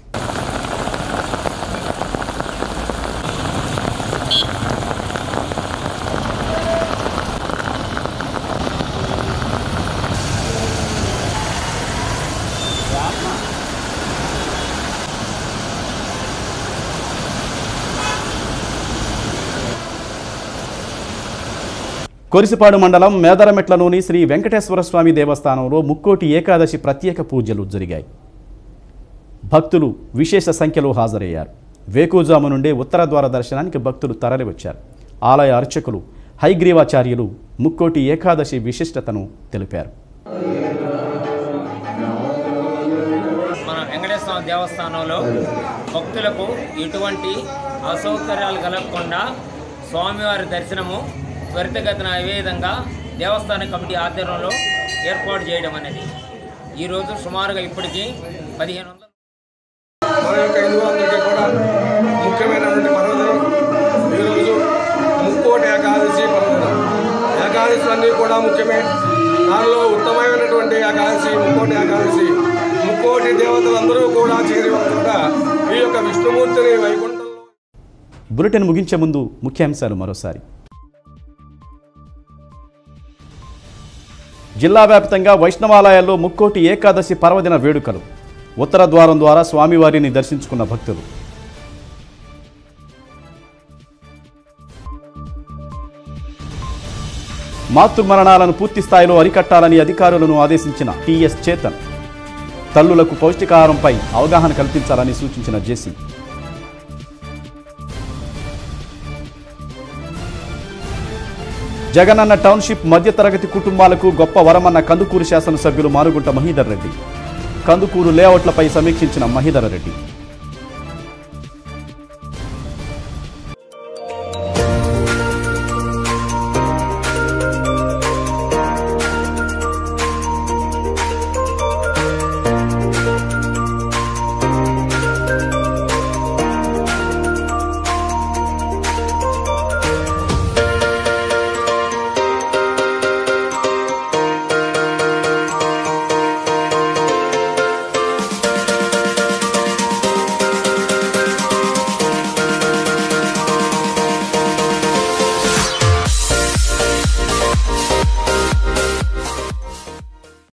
కొరిసిపాడు మండలం మేదరమెట్లలోని శ్రీ వెంకటేశ్వర స్వామి దేవస్థానంలో ముక్కోటి ఏకాదశి ప్రత్యేక పూజలు జరిగాయి భక్తులు విశేష సంఖ్యలో హాజరయ్యారు వేకుజాము నుండే ఉత్తర ద్వార దర్శనానికి భక్తులు తరలివచ్చారు ఆలయ అర్చకులు హైగ్రీవాచార్యులు ముక్కోటి ఏకాదశి విశిష్టతను తెలిపారు మన వెంకటేశ్వర దేవస్థానంలో భక్తులకు ఎటువంటి అసౌకర్యాలు కలగకుండా స్వామివారి దర్శనము త్వరితగతిన అయ్యే విధంగా దేవస్థాన కమిటీ ఆధ్వర్యంలో ఏర్పాటు చేయడం అనేది ఈరోజు సుమారుగా ఇప్పటికీ పదిహేను వందల మన యొక్క హిందువులందరికీ కూడా ముఖ్యమైనటువంటి పర్వదినం ఈరోజు ముక్కోటి ఏకాదశి పర్వదినం ఏకాదశులన్నీ కూడా ముఖ్యమే దానిలో ఉత్తమమైనటువంటి ఏకాదశి ముక్కోటి ఏకాదశి ముక్కోటి దేవతలందరూ కూడా చేరి ఉంటా ఈ యొక్క విష్ణుమూర్తిని వైకుంఠం బులెటిన్ ముగించే ముందు ముఖ్యాంశాలు మరోసారి జిల్లా వ్యాప్తంగా వైష్ణవాలయాల్లో ముక్కోటి ఏకాదశి పర్వదిన వేడుకలు ఉత్తర ద్వారం ద్వారా స్వామివారిని దర్శించుకున్న భక్తులు మాతృమరణాలను పూర్తి స్థాయిలో అరికట్టాలని అధికారులను ఆదేశించిన టీఎస్ చేతన్ తల్లులకు పౌష్టికాహారంపై అవగాహన కల్పించాలని సూచించిన జేసీ జగనన్న టౌన్షిప్ మధ్యతరగతి కుటుంబాలకు గొప్ప వరమన్న కందుకూరు శాసనసభ్యులు మానుగుంట మహీధర్ రెడ్డి కందుకూరు లేఅవుట్లపై సమీక్షించిన మహీధర్ రెడ్డి